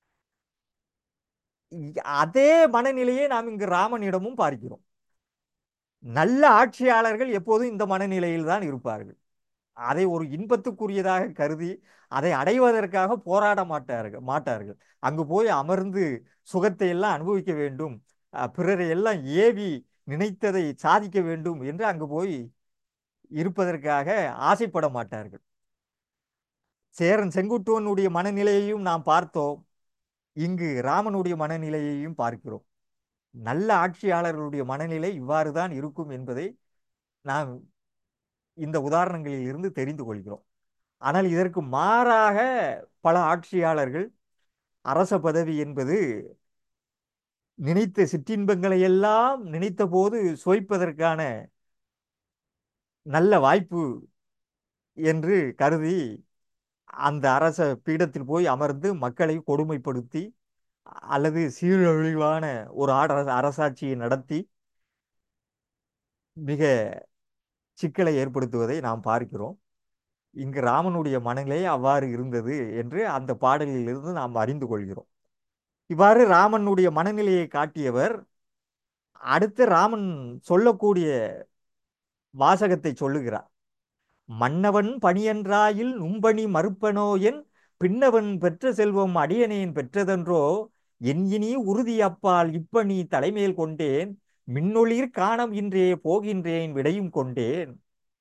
இ- அதே மனநிலையை நாம் இங்கு ராமனிடமும் பார்க்கிறோம் நல்ல ஆட்சியாளர்கள் எப்போதும் இந்த மனநிலையில் தான் இருப்பார்கள் அதை ஒரு இன்பத்துக்குரியதாக கருதி அதை அடைவதற்காக போராட மாட்டார்கள் மாட்டார்கள் அங்கு போய் அமர்ந்து சுகத்தை எல்லாம் அனுபவிக்க வேண்டும் அஹ், பிறரை எல்லாம் ஏவி நினைத்ததை சாதிக்க வேண்டும் என்று அங்கு போய் இருப்பதற்காக ஆசைப்பட மாட்டார்கள் சேரன் செங்குட்டுவனுடைய மனநிலையையும் நாம் பார்த்தோம் இங்கு ராமனுடைய மனநிலையையும் பார்க்கிறோம் நல்ல ஆட்சியாளர்களுடைய மனநிலை இவ்வாறு தான் இருக்கும் என்பதை நாம் இந்த உதாரணங்களில் இருந்து தெரிந்து கொள்கிறோம் ஆனால் இதற்கு மாறாக பல ஆட்சியாளர்கள் அரச பதவி என்பது நினைத்த சிற்றின்பங்களை எல்லாம் நினைத்த போது சுவைப்பதற்கான நல்ல வாய்ப்பு என்று கருதி அந்த அரச பீடத்தில் போய் அமர்ந்து மக்களை கொடுமைப்படுத்தி அல்லது சீரழிவான ஒரு ஆட அரசாட்சியை நடத்தி மிக சிக்கலை ஏற்படுத்துவதை நாம் பார்க்கிறோம் இங்கு ராமனுடைய மனநிலை அவ்வாறு இருந்தது என்று அந்த பாடலிலிருந்து நாம் அறிந்து கொள்கிறோம் இவ்வாறு ராமனுடைய மனநிலையை காட்டியவர் அடுத்து ராமன் சொல்லக்கூடிய வாசகத்தை சொல்லுகிறார் மன்னவன் பணியன்றாயில் நும்பணி மறுப்பனோ என் பின்னவன் பெற்ற செல்வம் அடியனேன் பெற்றதென்றோ என் இனி உறுதி அப்பால் இப்பணி தலைமேல் கொண்டேன் மின்னொளிர் காணம் இன்றே போகின்றேன் விடையும் கொண்டேன்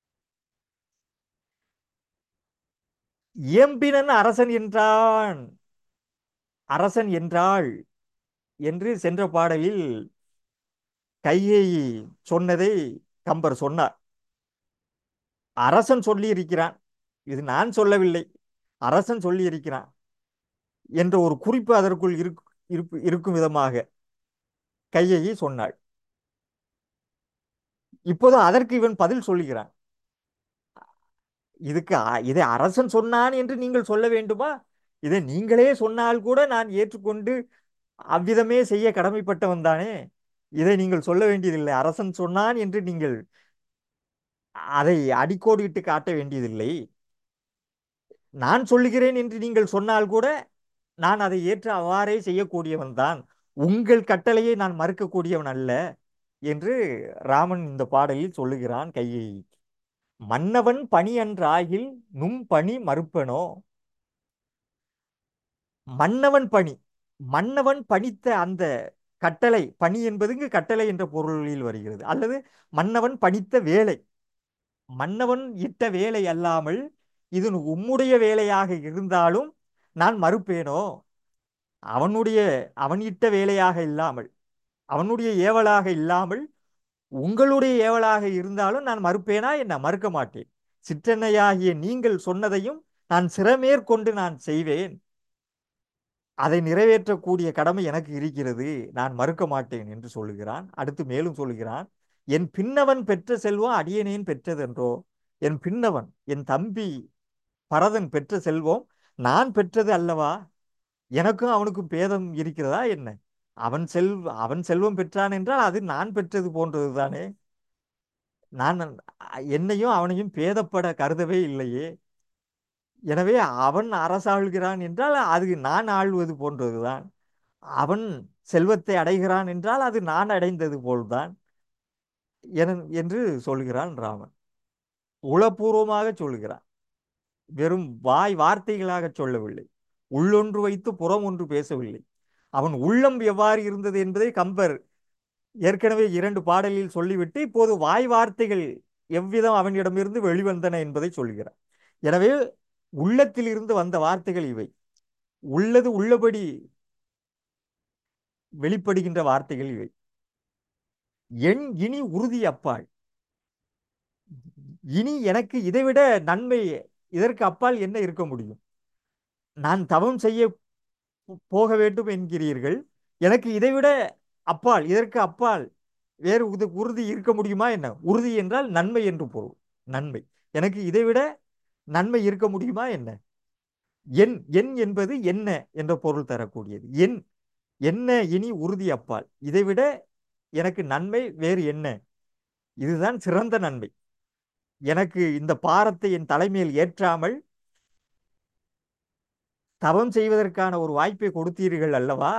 இயம்பினன் அரசன் என்றான் அரசன் என்றாள் என்று சென்ற பாடலில் கைகேயி சொன்னதை கம்பர் சொன்னார் அரசன் சொல்லியிருக்கிறான் இது நான் சொல்லவில்லை அரசன் சொல்லியிருக்கிறான் என்ற ஒரு குறிப்பு அதற்குள் இருக்- இருப்பு- இருக்கும் விதமாக கையேயி சொன்னாள் இப்போது அதற்கு இவன் பதில் சொல்லுகிறான் இதுக்கு அ- இதை அரசன் சொன்னான் என்று நீங்கள் சொல்ல வேண்டுமா இதை நீங்களே சொன்னால் கூட நான் ஏற்றுக்கொண்டு அவ்விதமே செய்ய கடமைப்பட்டவன் தானே இதை நீங்கள் சொல்ல வேண்டியதில்லை அரசன் சொன்னான் என்று நீங்கள் அதை அடிக்கோடிட்டு காட்ட வேண்டியதில்லை நான் சொல்லுகிறேன் என்று நீங்கள் சொன்னால் கூட நான் அதை ஏற்று அவ்வாறே செய்யக்கூடியவன் தான் உங்கள் கட்டளையை நான் மறுக்கக்கூடியவன் அல்ல என்று ராமன் இந்த பாடலில் சொல்லுகிறான் கையை மன்னவன் பணி அன்றாகில் நும் பணி மறுப்பனோ மன்னவன் பணி மன்னவன் பணித்த அந்த கட்டளை பணி என்பது இங்கு கட்டளை என்ற பொருளில் வருகிறது அல்லது மன்னவன் பணித்த வேலை மன்னவன் இட்ட வேலை அல்லாமல் இது உம்முடைய வேலையாக இருந்தாலும் நான் மறுப்பேனோ அவனுடைய அவன் இட்ட வேலையாக இல்லாமல் அவனுடைய ஏவலாக இல்லாமல் உங்களுடைய ஏவலாக இருந்தாலும் நான் மறுப்பேனா என்ன மறுக்க மாட்டேன் சிற்றன்னையாகிய நீங்கள் சொன்னதையும் நான் சிறமேற்கொண்டு நான் செய்வேன் அதை நிறைவேற்றக்கூடிய கடமை எனக்கு இருக்கிறது நான் மறுக்க மாட்டேன் என்று சொல்லுகிறான் அடுத்து மேலும் சொல்லுகிறான் என் பின்னவன் பெற்ற செல்வம் அடியனேன் பெற்றதென்றோ என் பின்னவன் என் தம்பி பரதன் பெற்ற செல்வம் நான் பெற்றது அல்லவா எனக்கும் அவனுக்கும் பேதம் இருக்கிறதா என்ன அவன் செல் அவன் செல்வம் பெற்றான் என்றால் அது நான் பெற்றது போன்றது தானே நான் என்னையும் அவனையும் பேதப்பட கருதவே இல்லையே எனவே அவன் அரசாள்கிறான் என்றால் அது நான் ஆள்வது போன்றதுதான் அவன் செல்வத்தை அடைகிறான் என்றால் அது நான் அடைந்தது போல்தான் என- என்று சொல்கிறான் ராமன் உளப்பூர்வமாக சொல்கிறான் வெறும் வாய் வார்த்தைகளாக சொல்லவில்லை உள்ளொன்று வைத்து புறம் ஒன்று பேசவில்லை அவன் உள்ளம் எவ்வாறு இருந்தது என்பதை கம்பர் ஏற்கனவே இரண்டு பாடலில் சொல்லிவிட்டு இப்போது வாய் வார்த்தைகள் எவ்விதம் அவனிடமிருந்து வெளிவந்தன என்பதை சொல்கிறார் எனவே உள்ளத்திலிருந்து வந்த வார்த்தைகள் இவை உள்ளது உள்ளபடி வெளிப்படுகின்ற வார்த்தைகள் இவை என் இனி உறுதி அப்பால் இனி எனக்கு இதைவிட நன்மை இதற்கு அப்பால் என்ன இருக்க முடியும் நான் தவம் செய்ய போ- போக வேண்டும் என்கிறீர்கள் எனக்கு இதைவிட அப்பால் இதற்கு அப்பால் வேறு உது உறுதி இருக்க முடியுமா என்ன உறுதி என்றால் நன்மை என்று பொருள் நன்மை எனக்கு இதைவிட நன்மை இருக்க முடியுமா என்ன என் என் என்பது என்ன என்ற பொருள் தரக்கூடியது என் என்ன இனி உறுதி அப்பால் இதைவிட எனக்கு நன்மை வேறு என்ன இதுதான் சிறந்த நன்மை எனக்கு இந்த பாரத்தை என் தலைமையில் ஏற்றாமல் தவம் செய்வதற்கான ஒரு வாய்ப்பை கொடுத்தீர்கள் அல்லவா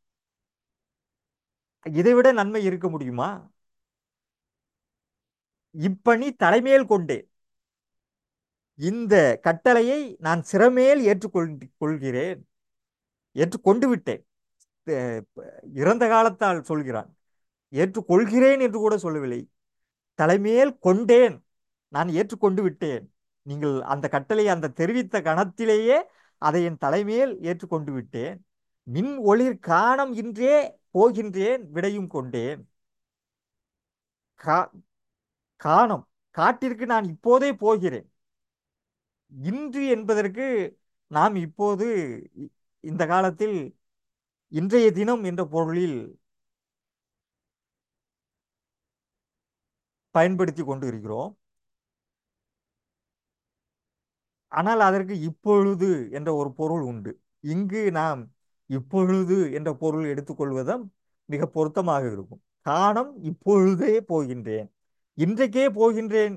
இதைவிட நன்மை இருக்க முடியுமா இப்பணி தலைமையில் கொண்டே இந்த கட்டளையை நான் சிறமேல் ஏற்றுக்கொள் கொள்கிறேன் ஏற்றுக்கொண்டு விட்டேன் அஹ் இறந்த காலத்தால் சொல்கிறான் ஏற்றுக்கொள்கிறேன் என்று கூட சொல்லவில்லை தலைமேல் கொண்டேன் நான் ஏற்றுக்கொண்டு விட்டேன் நீங்கள் அந்த கட்டளை அந்த தெரிவித்த கணத்திலேயே அதை என் தலைமேல் ஏற்றுக்கொண்டு விட்டேன் மின் ஒளிர் காணம் இன்றே போகின்றேன் விடையும் கொண்டேன் கா காணம் காட்டிற்கு நான் இப்போதே போகிறேன் இன்று என்பதற்கு நாம் இப்போது இ- இந்த காலத்தில் இன்றைய தினம் என்ற பொருளில் பயன்படுத்தி கொண்டு இருக்கிறோம் ஆனால் அதற்கு இப்பொழுது என்ற ஒரு பொருள் உண்டு இங்கு நாம் இப்பொழுது என்ற பொருள் எடுத்துக்கொள்வதும் மிக பொருத்தமாக இருக்கும் காணம் இப்பொழுதே போகின்றேன் இன்றைக்கே போகின்றேன்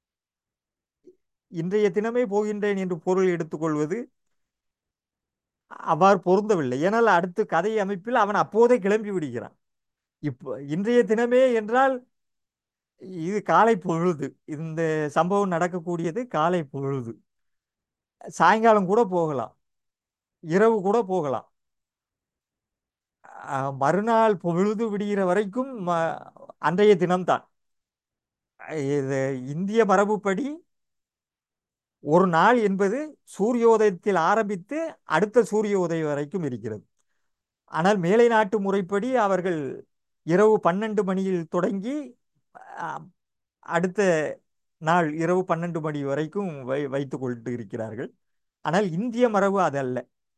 இன்றைய தினமே போகின்றேன் என்று பொருள் எடுத்துக்கொள்வது அவ்வாறு பொருந்தவில்லை ஏனால் அடுத்து கதை அமைப்பில் அவன் அப்போதே கிளம்பி விடுகிறான் இப்போ இன்றைய தினமே என்றால் இது காலை பொழுது இந்த சம்பவம் நடக்கக்கூடியது காலை பொழுது சாயங்காலம் கூட போகலாம் இரவு கூட போகலாம் அஹ் மறுநாள் பொழுது விடுகிற வரைக்கும் ம- அன்றைய தினம்தான் இது இந்திய மரபுப்படி ஒரு நாள் என்பது சூரியோதயத்தில் ஆரம்பித்து அடுத்த சூரிய உதயம் வரைக்கும் இருக்கிறது ஆனால் மேலை நாட்டு முறைப்படி அவர்கள் இரவு பன்னெண்டு மணியில் தொடங்கி அஹ், அடுத்த நாள் இரவு பன்னெண்டு மணி வரைக்கும் வை வைத்து கொண்டு இருக்கிறார்கள் ஆனால் இந்திய மரபு அதல்ல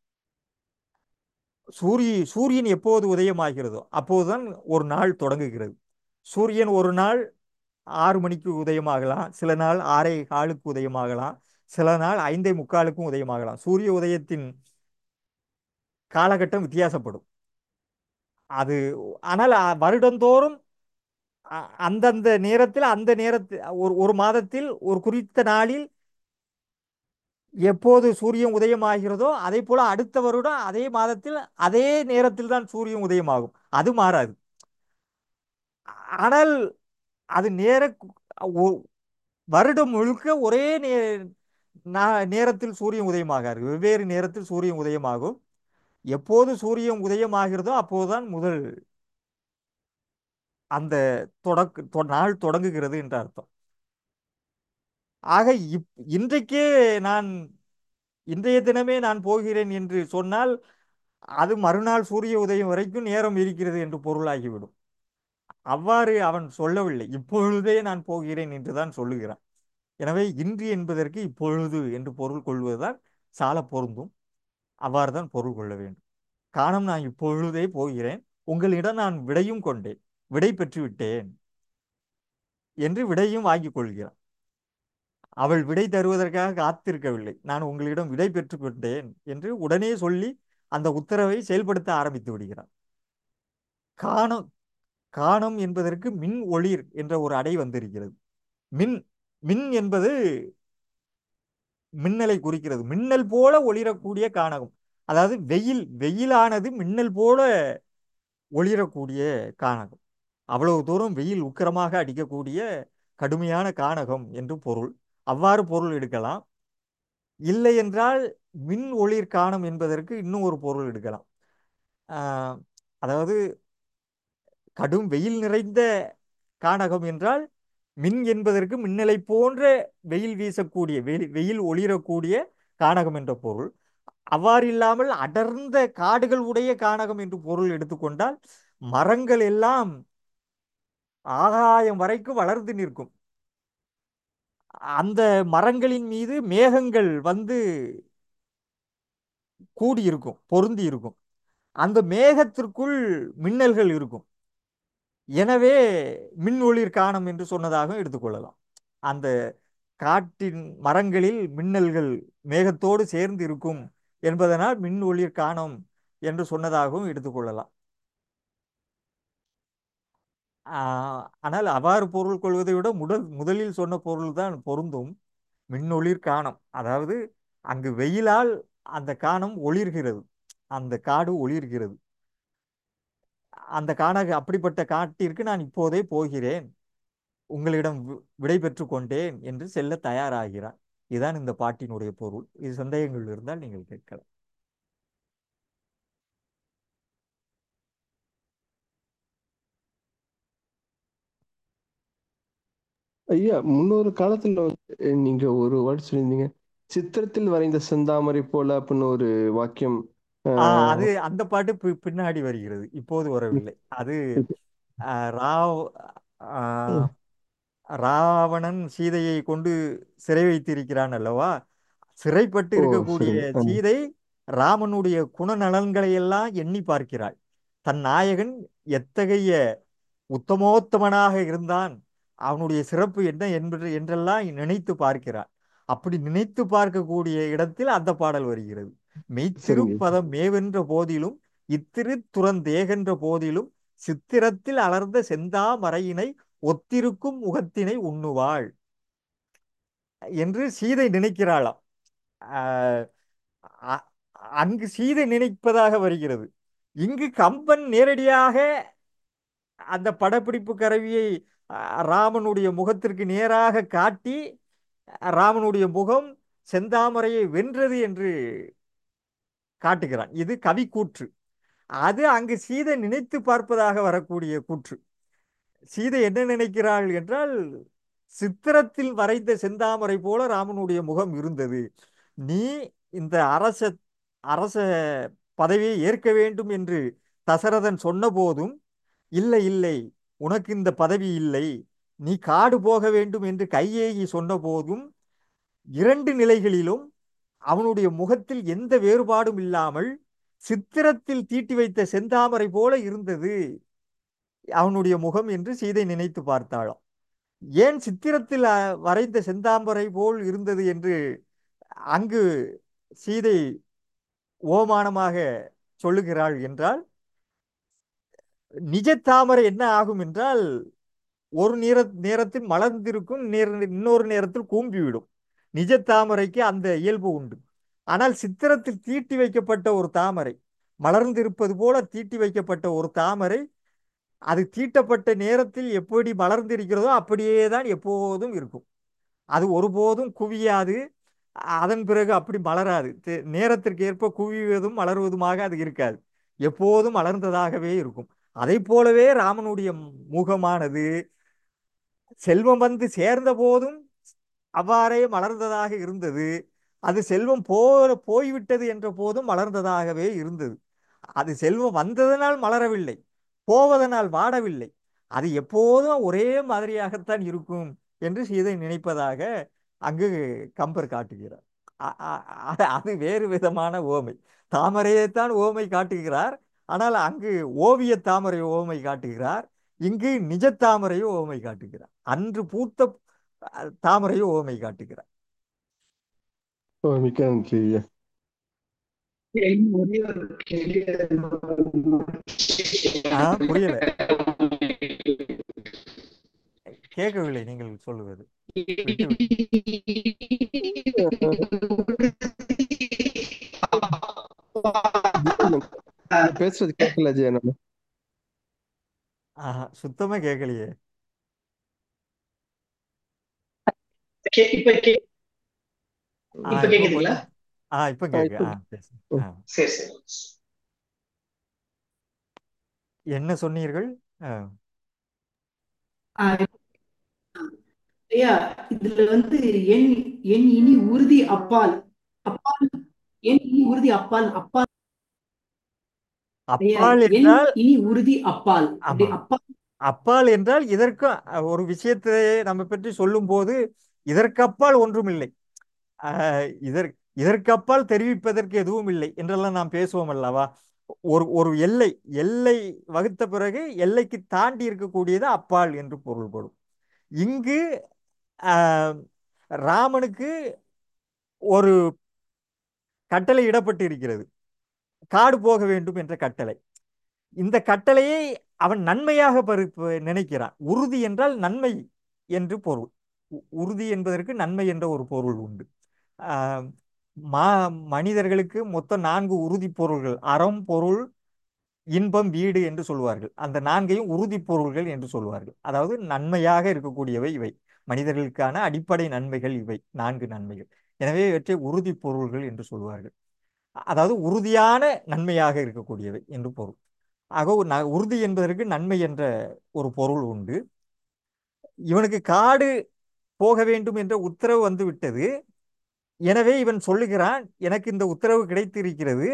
சூரிய சூரியன் எப்போது உதயமாகிறதோ அப்போதுதான் ஒரு நாள் தொடங்குகிறது சூரியன் ஒரு நாள் ஆறு மணிக்கு உதயமாகலாம் சில நாள் ஆறே காலுக்கு உதயமாகலாம் சில நாள் ஐந்தே முக்காலுக்கும் உதயமாகலாம் சூரிய உதயத்தின் காலகட்டம் வித்தியாசப்படும் அது ஆனால் அ, வருடந்தோறும் அ- அந்தந்த நேரத்தில் அந்த நேரத்தில் ஒரு ஒரு மாதத்தில் ஒரு குறித்த நாளில் எப்போது சூரியன் உதயமாகிறதோ அதே போல அடுத்த வருடம் அதே மாதத்தில் அதே நேரத்தில் தான் சூரியன் உதயமாகும் அது மாறாது ஆனால் அது நேர ஒ- வருடம் முழுக்க ஒரே நே நா- நேரத்தில் சூரியன் உதயமாகாது வெவ்வேறு நேரத்தில் சூரியன் உதயமாகும் எப்போது சூரியன் உதயமாகிறதோ அப்போதுதான் முதல் அந்த தொடக்கு தொ- நாள் தொடங்குகிறது என்று அர்த்தம் ஆக இப் இன்றைக்கே நான் இன்றைய தினமே நான் போகிறேன் என்று சொன்னால் அது மறுநாள் சூரிய உதயம் வரைக்கும் நேரம் இருக்கிறது என்று பொருளாகிவிடும் அவ்வாறு அவன் சொல்லவில்லை இப்பொழுதே நான் போகிறேன் என்று தான் சொல்லுகிறான் எனவே இன்று என்பதற்கு இப்பொழுது என்று பொருள் கொள்வதுதான் சால பொருந்தும் அவ்வாறு தான் பொருள் கொள்ள வேண்டும் காரணம் நான் இப்பொழுதே போகிறேன் உங்களிடம் நான் விடையும் கொண்டேன் விடை பெற்று விட்டேன் என்று விடையும் வாங்கிக் கொள்கிறான் அவள் விடை தருவதற்காக காத்திருக்கவில்லை நான் உங்களிடம் விடை பெற்று கொண்டேன் என்று உடனே சொல்லி அந்த உத்தரவை செயல்படுத்த ஆரம்பித்து விடுகிறான் காணம் காணம் என்பதற்கு மின் ஒளிர் என்ற ஒரு அடை வந்திருக்கிறது மின் மின் என்பது மின்னலை குறிக்கிறது மின்னல் போல ஒளிரக்கூடிய காணகம் அதாவது வெயில் வெயிலானது மின்னல் போல ஒளிரக்கூடிய காணகம் அவ்வளவு தூரம் வெயில் உக்கிரமாக அடிக்கக்கூடிய கடுமையான காணகம் என்று பொருள் அவ்வாறு பொருள் எடுக்கலாம் இல்லை என்றால் மின் ஒளிர் காணம் என்பதற்கு இன்னும் ஒரு பொருள் எடுக்கலாம் ஆஹ், அதாவது கடும் வெயில் நிறைந்த காணகம் என்றால் மின் என்பதற்கு மின்னலை போன்ற வெயில் வீசக்கூடிய வெயில் வெயில் ஒளிரக்கூடிய காணகம் என்ற பொருள் அவ்வாறு இல்லாமல் அடர்ந்த காடுகள் உடைய காணகம் என்று பொருள் எடுத்துக்கொண்டால் மரங்கள் எல்லாம் ஆகாயம் வரைக்கும் வளர்ந்து நிற்கும் அந்த மரங்களின் மீது மேகங்கள் வந்து கூடி இருக்கும் பொருந்தி இருக்கும் அந்த மேகத்திற்குள் மின்னல்கள் இருக்கும் எனவே மின் ஒளிர் காணம் என்று சொன்னதாக எடுத்துக்கொள்ளலாம் அந்த காட்டின் மரங்களில் மின்னல்கள் மேகத்தோடு சேர்ந்து இருக்கும் என்பதனால் மின் ஒளிர் காணம் என்று சொன்னதாகவும் எடுத்துக்கொள்ளலாம் ஆஹ், ஆனால் அவ்வாறு பொருள் கொள்வதை விட முதல் முதலில் சொன்ன பொருள் தான் பொருந்தும் மின்னொளிர் காணம் அதாவது அங்கு வெயிலால் அந்த காணம் ஒளிர்கிறது அந்த காடு ஒளிர்கிறது அந்த காண அப்படிப்பட்ட காட்டிற்கு நான் இப்போதே போகிறேன் உங்களிடம் வி- விடை பெற்று கொண்டேன் என்று செல்ல தயாராகிறார் இதுதான் இந்த பாட்டினுடைய பொருள் இது சந்தேகங்கள் இருந்தால் நீங்கள் கேட்கலாம் ஐயா முன்னொரு காலத்துல வந்து நீங்க ஒரு வேர்ட் சொல்லியிருந்தீங்க சித்திரத்தில் வரைந்த செந்தாமரை போல அப்படின்னு ஒரு வாக்கியம் ஆ ஆஹ், அது அந்த பாட்டு பி- பின்னாடி வருகிறது இப்போது வரவில்லை அது ஆ, ராவ் ஆ, ராவணன் சீதையை கொண்டு சிறை வைத்திருக்கிறான் அல்லவா சிறைப்பட்டு ஓ இருக்கக்கூடிய சரிங்க ஆமா சீதை ராமனுடைய குணநலன்களை எல்லாம் எண்ணி பார்க்கிறாள் தன் நாயகன் எத்தகைய உத்தமோத்தமனாக இருந்தான் அவனுடைய சிறப்பு என்ன என்பது என்றெல்லாம் நினைத்து பார்க்கிறாள் அப்படி நினைத்து பார்க்கக்கூடிய இடத்தில் அந்த பாடல் வருகிறது சரிங்க மெய்த்திருப்பதம் மேவென்ற போதிலும் இத்திரு துறந்தேகென்ற போதிலும் சித்திரத்தில் அலர்ந்த செந்தாமரையினை ஒத்திருக்கும் முகத்தினை உண்ணுவாள் என்று சீதை நினைக்கிறாளாம் ஆஹ் அ- அங்கு சீதை நினைப்பதாக வருகிறது இங்கு கம்பன் நேரடியாக அந்த படப்பிடிப்பு கருவியை அஹ், ராமனுடைய முகத்திற்கு நேராக காட்டி அஹ், ராமனுடைய முகம் செந்தாமரையை வென்றது என்று காட்டுகிறான் இது கவி கூற்று அது அங்கு சீதை நினைத்து பார்ப்பதாக வரக்கூடிய கூற்று சீதை என்ன நினைக்கிறாள் என்றால் சித்திரத்தில் வரைந்த செந்தாமரை போல ராமனுடைய முகம் இருந்தது நீ இந்த அரச அரச பதவியை ஏற்க வேண்டும் என்று தசரதன் சொன்னபோதும் இல்லை இல்லை உனக்கு இந்த பதவி இல்லை நீ காடு போக வேண்டும் என்று கையேகி சொன்னபோதும் இரண்டு நிலைகளிலும் அவனுடைய முகத்தில் எந்த வேறுபாடும் இல்லாமல் சித்திரத்தில் தீட்டி வைத்த செந்தாமரை போல இருந்தது அவனுடைய முகம் என்று சீதை நினைத்து பார்த்தாளாம் ஏன் சித்திரத்தில் அ- வரைந்த செந்தாமரை போல் இருந்தது என்று அங்கு சீதை ஓமானமாக சொல்லுகிறாள் என்றால் நிஜ தாமரை என்ன ஆகும் என்றால் ஒரு நேர நேரத்தில் மலர்ந்திருக்கும் நேர இன்னொரு நேரத்தில் கூம்பிவிடும் நிஜ தாமரைக்கு அந்த இயல்பு உண்டு ஆனால் சித்திரத்தில் தீட்டி வைக்கப்பட்ட ஒரு தாமரை மலர்ந்திருப்பது போல தீட்டி வைக்கப்பட்ட ஒரு தாமரை அது தீட்டப்பட்ட நேரத்தில் எப்படி மலர்ந்திருக்கிறதோ அப்படியே தான் எப்போதும் இருக்கும் அது ஒருபோதும் குவியாது அதன் பிறகு அப்படி மலராது தே- நேரத்திற்கு ஏற்ப குவிவதும் மலர்வதுமாக அது இருக்காது எப்போதும் மலர்ந்ததாகவே இருக்கும் அதை போலவே ராமனுடைய முகமானது செல்வம் வந்து சேர்ந்த போதும் அவ்வாறே மலர்ந்ததாக இருந்தது அது செல்வம் போ போய்விட்டது என்ற போதும் மலர்ந்ததாகவே இருந்தது அது செல்வம் வந்ததனால் மலரவில்லை போவதனால் வாடவில்லை அது எப்போதும் ஒரே மாதிரியாகத்தான் இருக்கும் என்று சீதை நினைப்பதாக அங்கு கம்பர் காட்டுகிறார் அ- அ- அ- அது வேறு விதமான ஓமை தாமரையைத்தான் ஓமை காட்டுகிறார் ஆனால் அங்கு ஓவிய தாமரை ஓமை காட்டுகிறார் இங்கு நிஜ தாமரையை ஓமை காட்டுகிறார் அன்று பூத்த அஹ், தாமரையை ஓமை காட்டுகிறார் ஓ, மிக்க நன்றி ஐயா இன்னும் ஒரே ஒரு கேள்வி ஆ புரியல கேட்கவில்லை நீங்கள் சொல்லுவது விட்டு விட்டு நீங்க பேசுறது கேட்கல ஜெய நம்ம ஆஹா சுத்தமா கேட்கலையே கே- இப்ப கே- ஆ இப்ப இப்போ கேக்குதுங்களா கொஞ்சம் ஆ இப்போ ஆ, கேட்கு இப்போ ஆ பேசு ஆ சரி சரி என்ன சொன்னீர்கள் ஆ ஆ, ஐயா இதுல வந்து என் என் இனி உறுதி அப்பால் அப்பால் என் இனி உறுதி அப்பால் அப்பால் ஐயா அப்பால் என் என்றால் இனி உறுதி அப்பால் அப்படி ஆமா அப்பால் அப்பால் என்றால் இதற்கு அஹ், ஒரு விஷயத்தை நம்ம பற்றி சொல்லும்போது இதற்கப்பால் ஒன்றுமில்லை ஆஹ், இதற் இதற்கப்பால் தெரிவிப்பதற்கு எதுவும் இல்லை என்றெல்லாம் நாம் பேசுவோம் அல்லவா ஒரு ஒரு எல்லை எல்லை வகுத்த பிறகு எல்லைக்கு தாண்டி இருக்கக்கூடியது அப்பால் என்று பொருள்படும் இங்கு ஆஹ், ராமனுக்கு ஒரு கட்டளை இடப்பட்டு இருக்கிறது காடு போக வேண்டும் என்ற கட்டளை இந்த கட்டளையை அவன் நன்மையாக பரு ப- நினைக்கிறான் உறுதி என்றால் நன்மை என்று பொருள் உ- உறுதி என்பதற்கு நன்மை என்ற ஒரு பொருள் உண்டு ஆஹ் மா மனிதர்களுக்கு மொத்தம் நான்கு உறுதி பொருள்கள் அறம் பொருள் இன்பம் வீடு என்று சொல்வார்கள் அந்த நான்கையும் உறுதி பொருள்கள் என்று சொல்வார்கள் அதாவது நன்மையாக இருக்கக்கூடியவை இவை மனிதர்களுக்கான அடிப்படை நன்மைகள் இவை நான்கு நன்மைகள் எனவே இவற்றை உறுதி பொருள்கள் என்று சொல்வார்கள் அதாவது உறுதியான நன்மையாக இருக்கக்கூடியவை என்று பொருள் ஆக ஒரு ந- உறுதி என்பதற்கு நன்மை என்ற ஒரு பொருள் உண்டு இவனுக்கு காடு போக வேண்டும் என்ற உத்தரவு வந்து விட்டது எனவே இவன் சொல்லுகிறான் எனக்கு இந்த உத்தரவு கிடைத்திருக்கிறது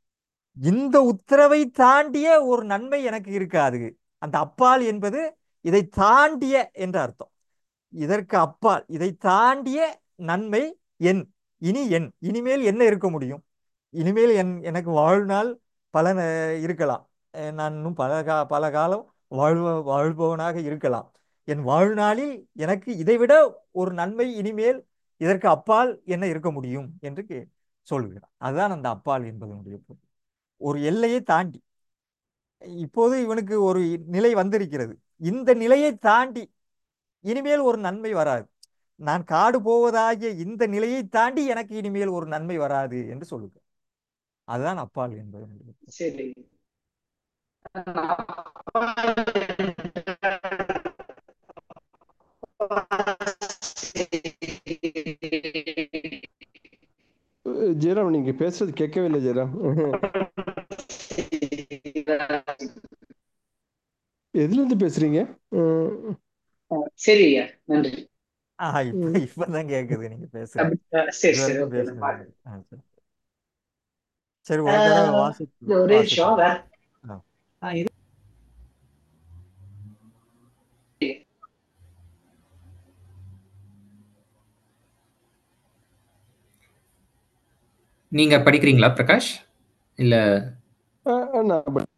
இந்த உத்தரவை தாண்டிய ஒரு நன்மை எனக்கு இருக்காது அந்த அப்பால் என்பது இதை தாண்டிய என்ற அர்த்தம் இதற்கு அப்பால் இதை தாண்டிய நன்மை என் இனி என் இனிமேல் என்ன இருக்க முடியும் இனிமேல் என் எனக்கு வாழ்நாள் பல ந- இருக்கலாம் அஹ் நான் இன்னும் பல கா பல காலம் வாழ்வ வாழ்பவனாக இருக்கலாம் என் வாழ்நாளில் எனக்கு இதைவிட ஒரு நன்மை இனிமேல் இதற்கு அப்பால் என்ன இருக்க முடியும் என்று கே- சொல்லுகிறான் அதுதான் அந்த அப்பால் என்பதனுடைய பொருள் ஒரு எல்லையை தாண்டி இப்போது இவனுக்கு ஒரு நிலை வந்திருக்கிறது இந்த நிலையை தாண்டி இனிமேல் ஒரு நன்மை வராது நான் காடு போவதாகிய இந்த நிலையை தாண்டி எனக்கு இனிமேல் ஒரு நன்மை வராது என்று சொல்லுங்க அதுதான் அப்பால் என்பது சரி ஜெயராம் நீங்க பேசுறது கேட்கவே இல்லை ஜெயராம் எதுல இருந்து பேசுறீங்க உம், சரி ஐயா நன்றி ஆஹ் இப்ப உம். இப்பதான் கேக்குது நீங்க பேசுறது அப்படி- ஆ, சரி இது சரி வரைக்கும் ஓகே பேசுனது இல்லை. ஆ, சரி. சரி ஒரு தடவை வாசி ஒரே நிமிஷம் வாசிக்கலாம் வேற ஆ. ஆ, இது நீங்க படிக்கிறீங்களா பிரகாஷ் இல்ல ஆ, ஆ, நான் பட்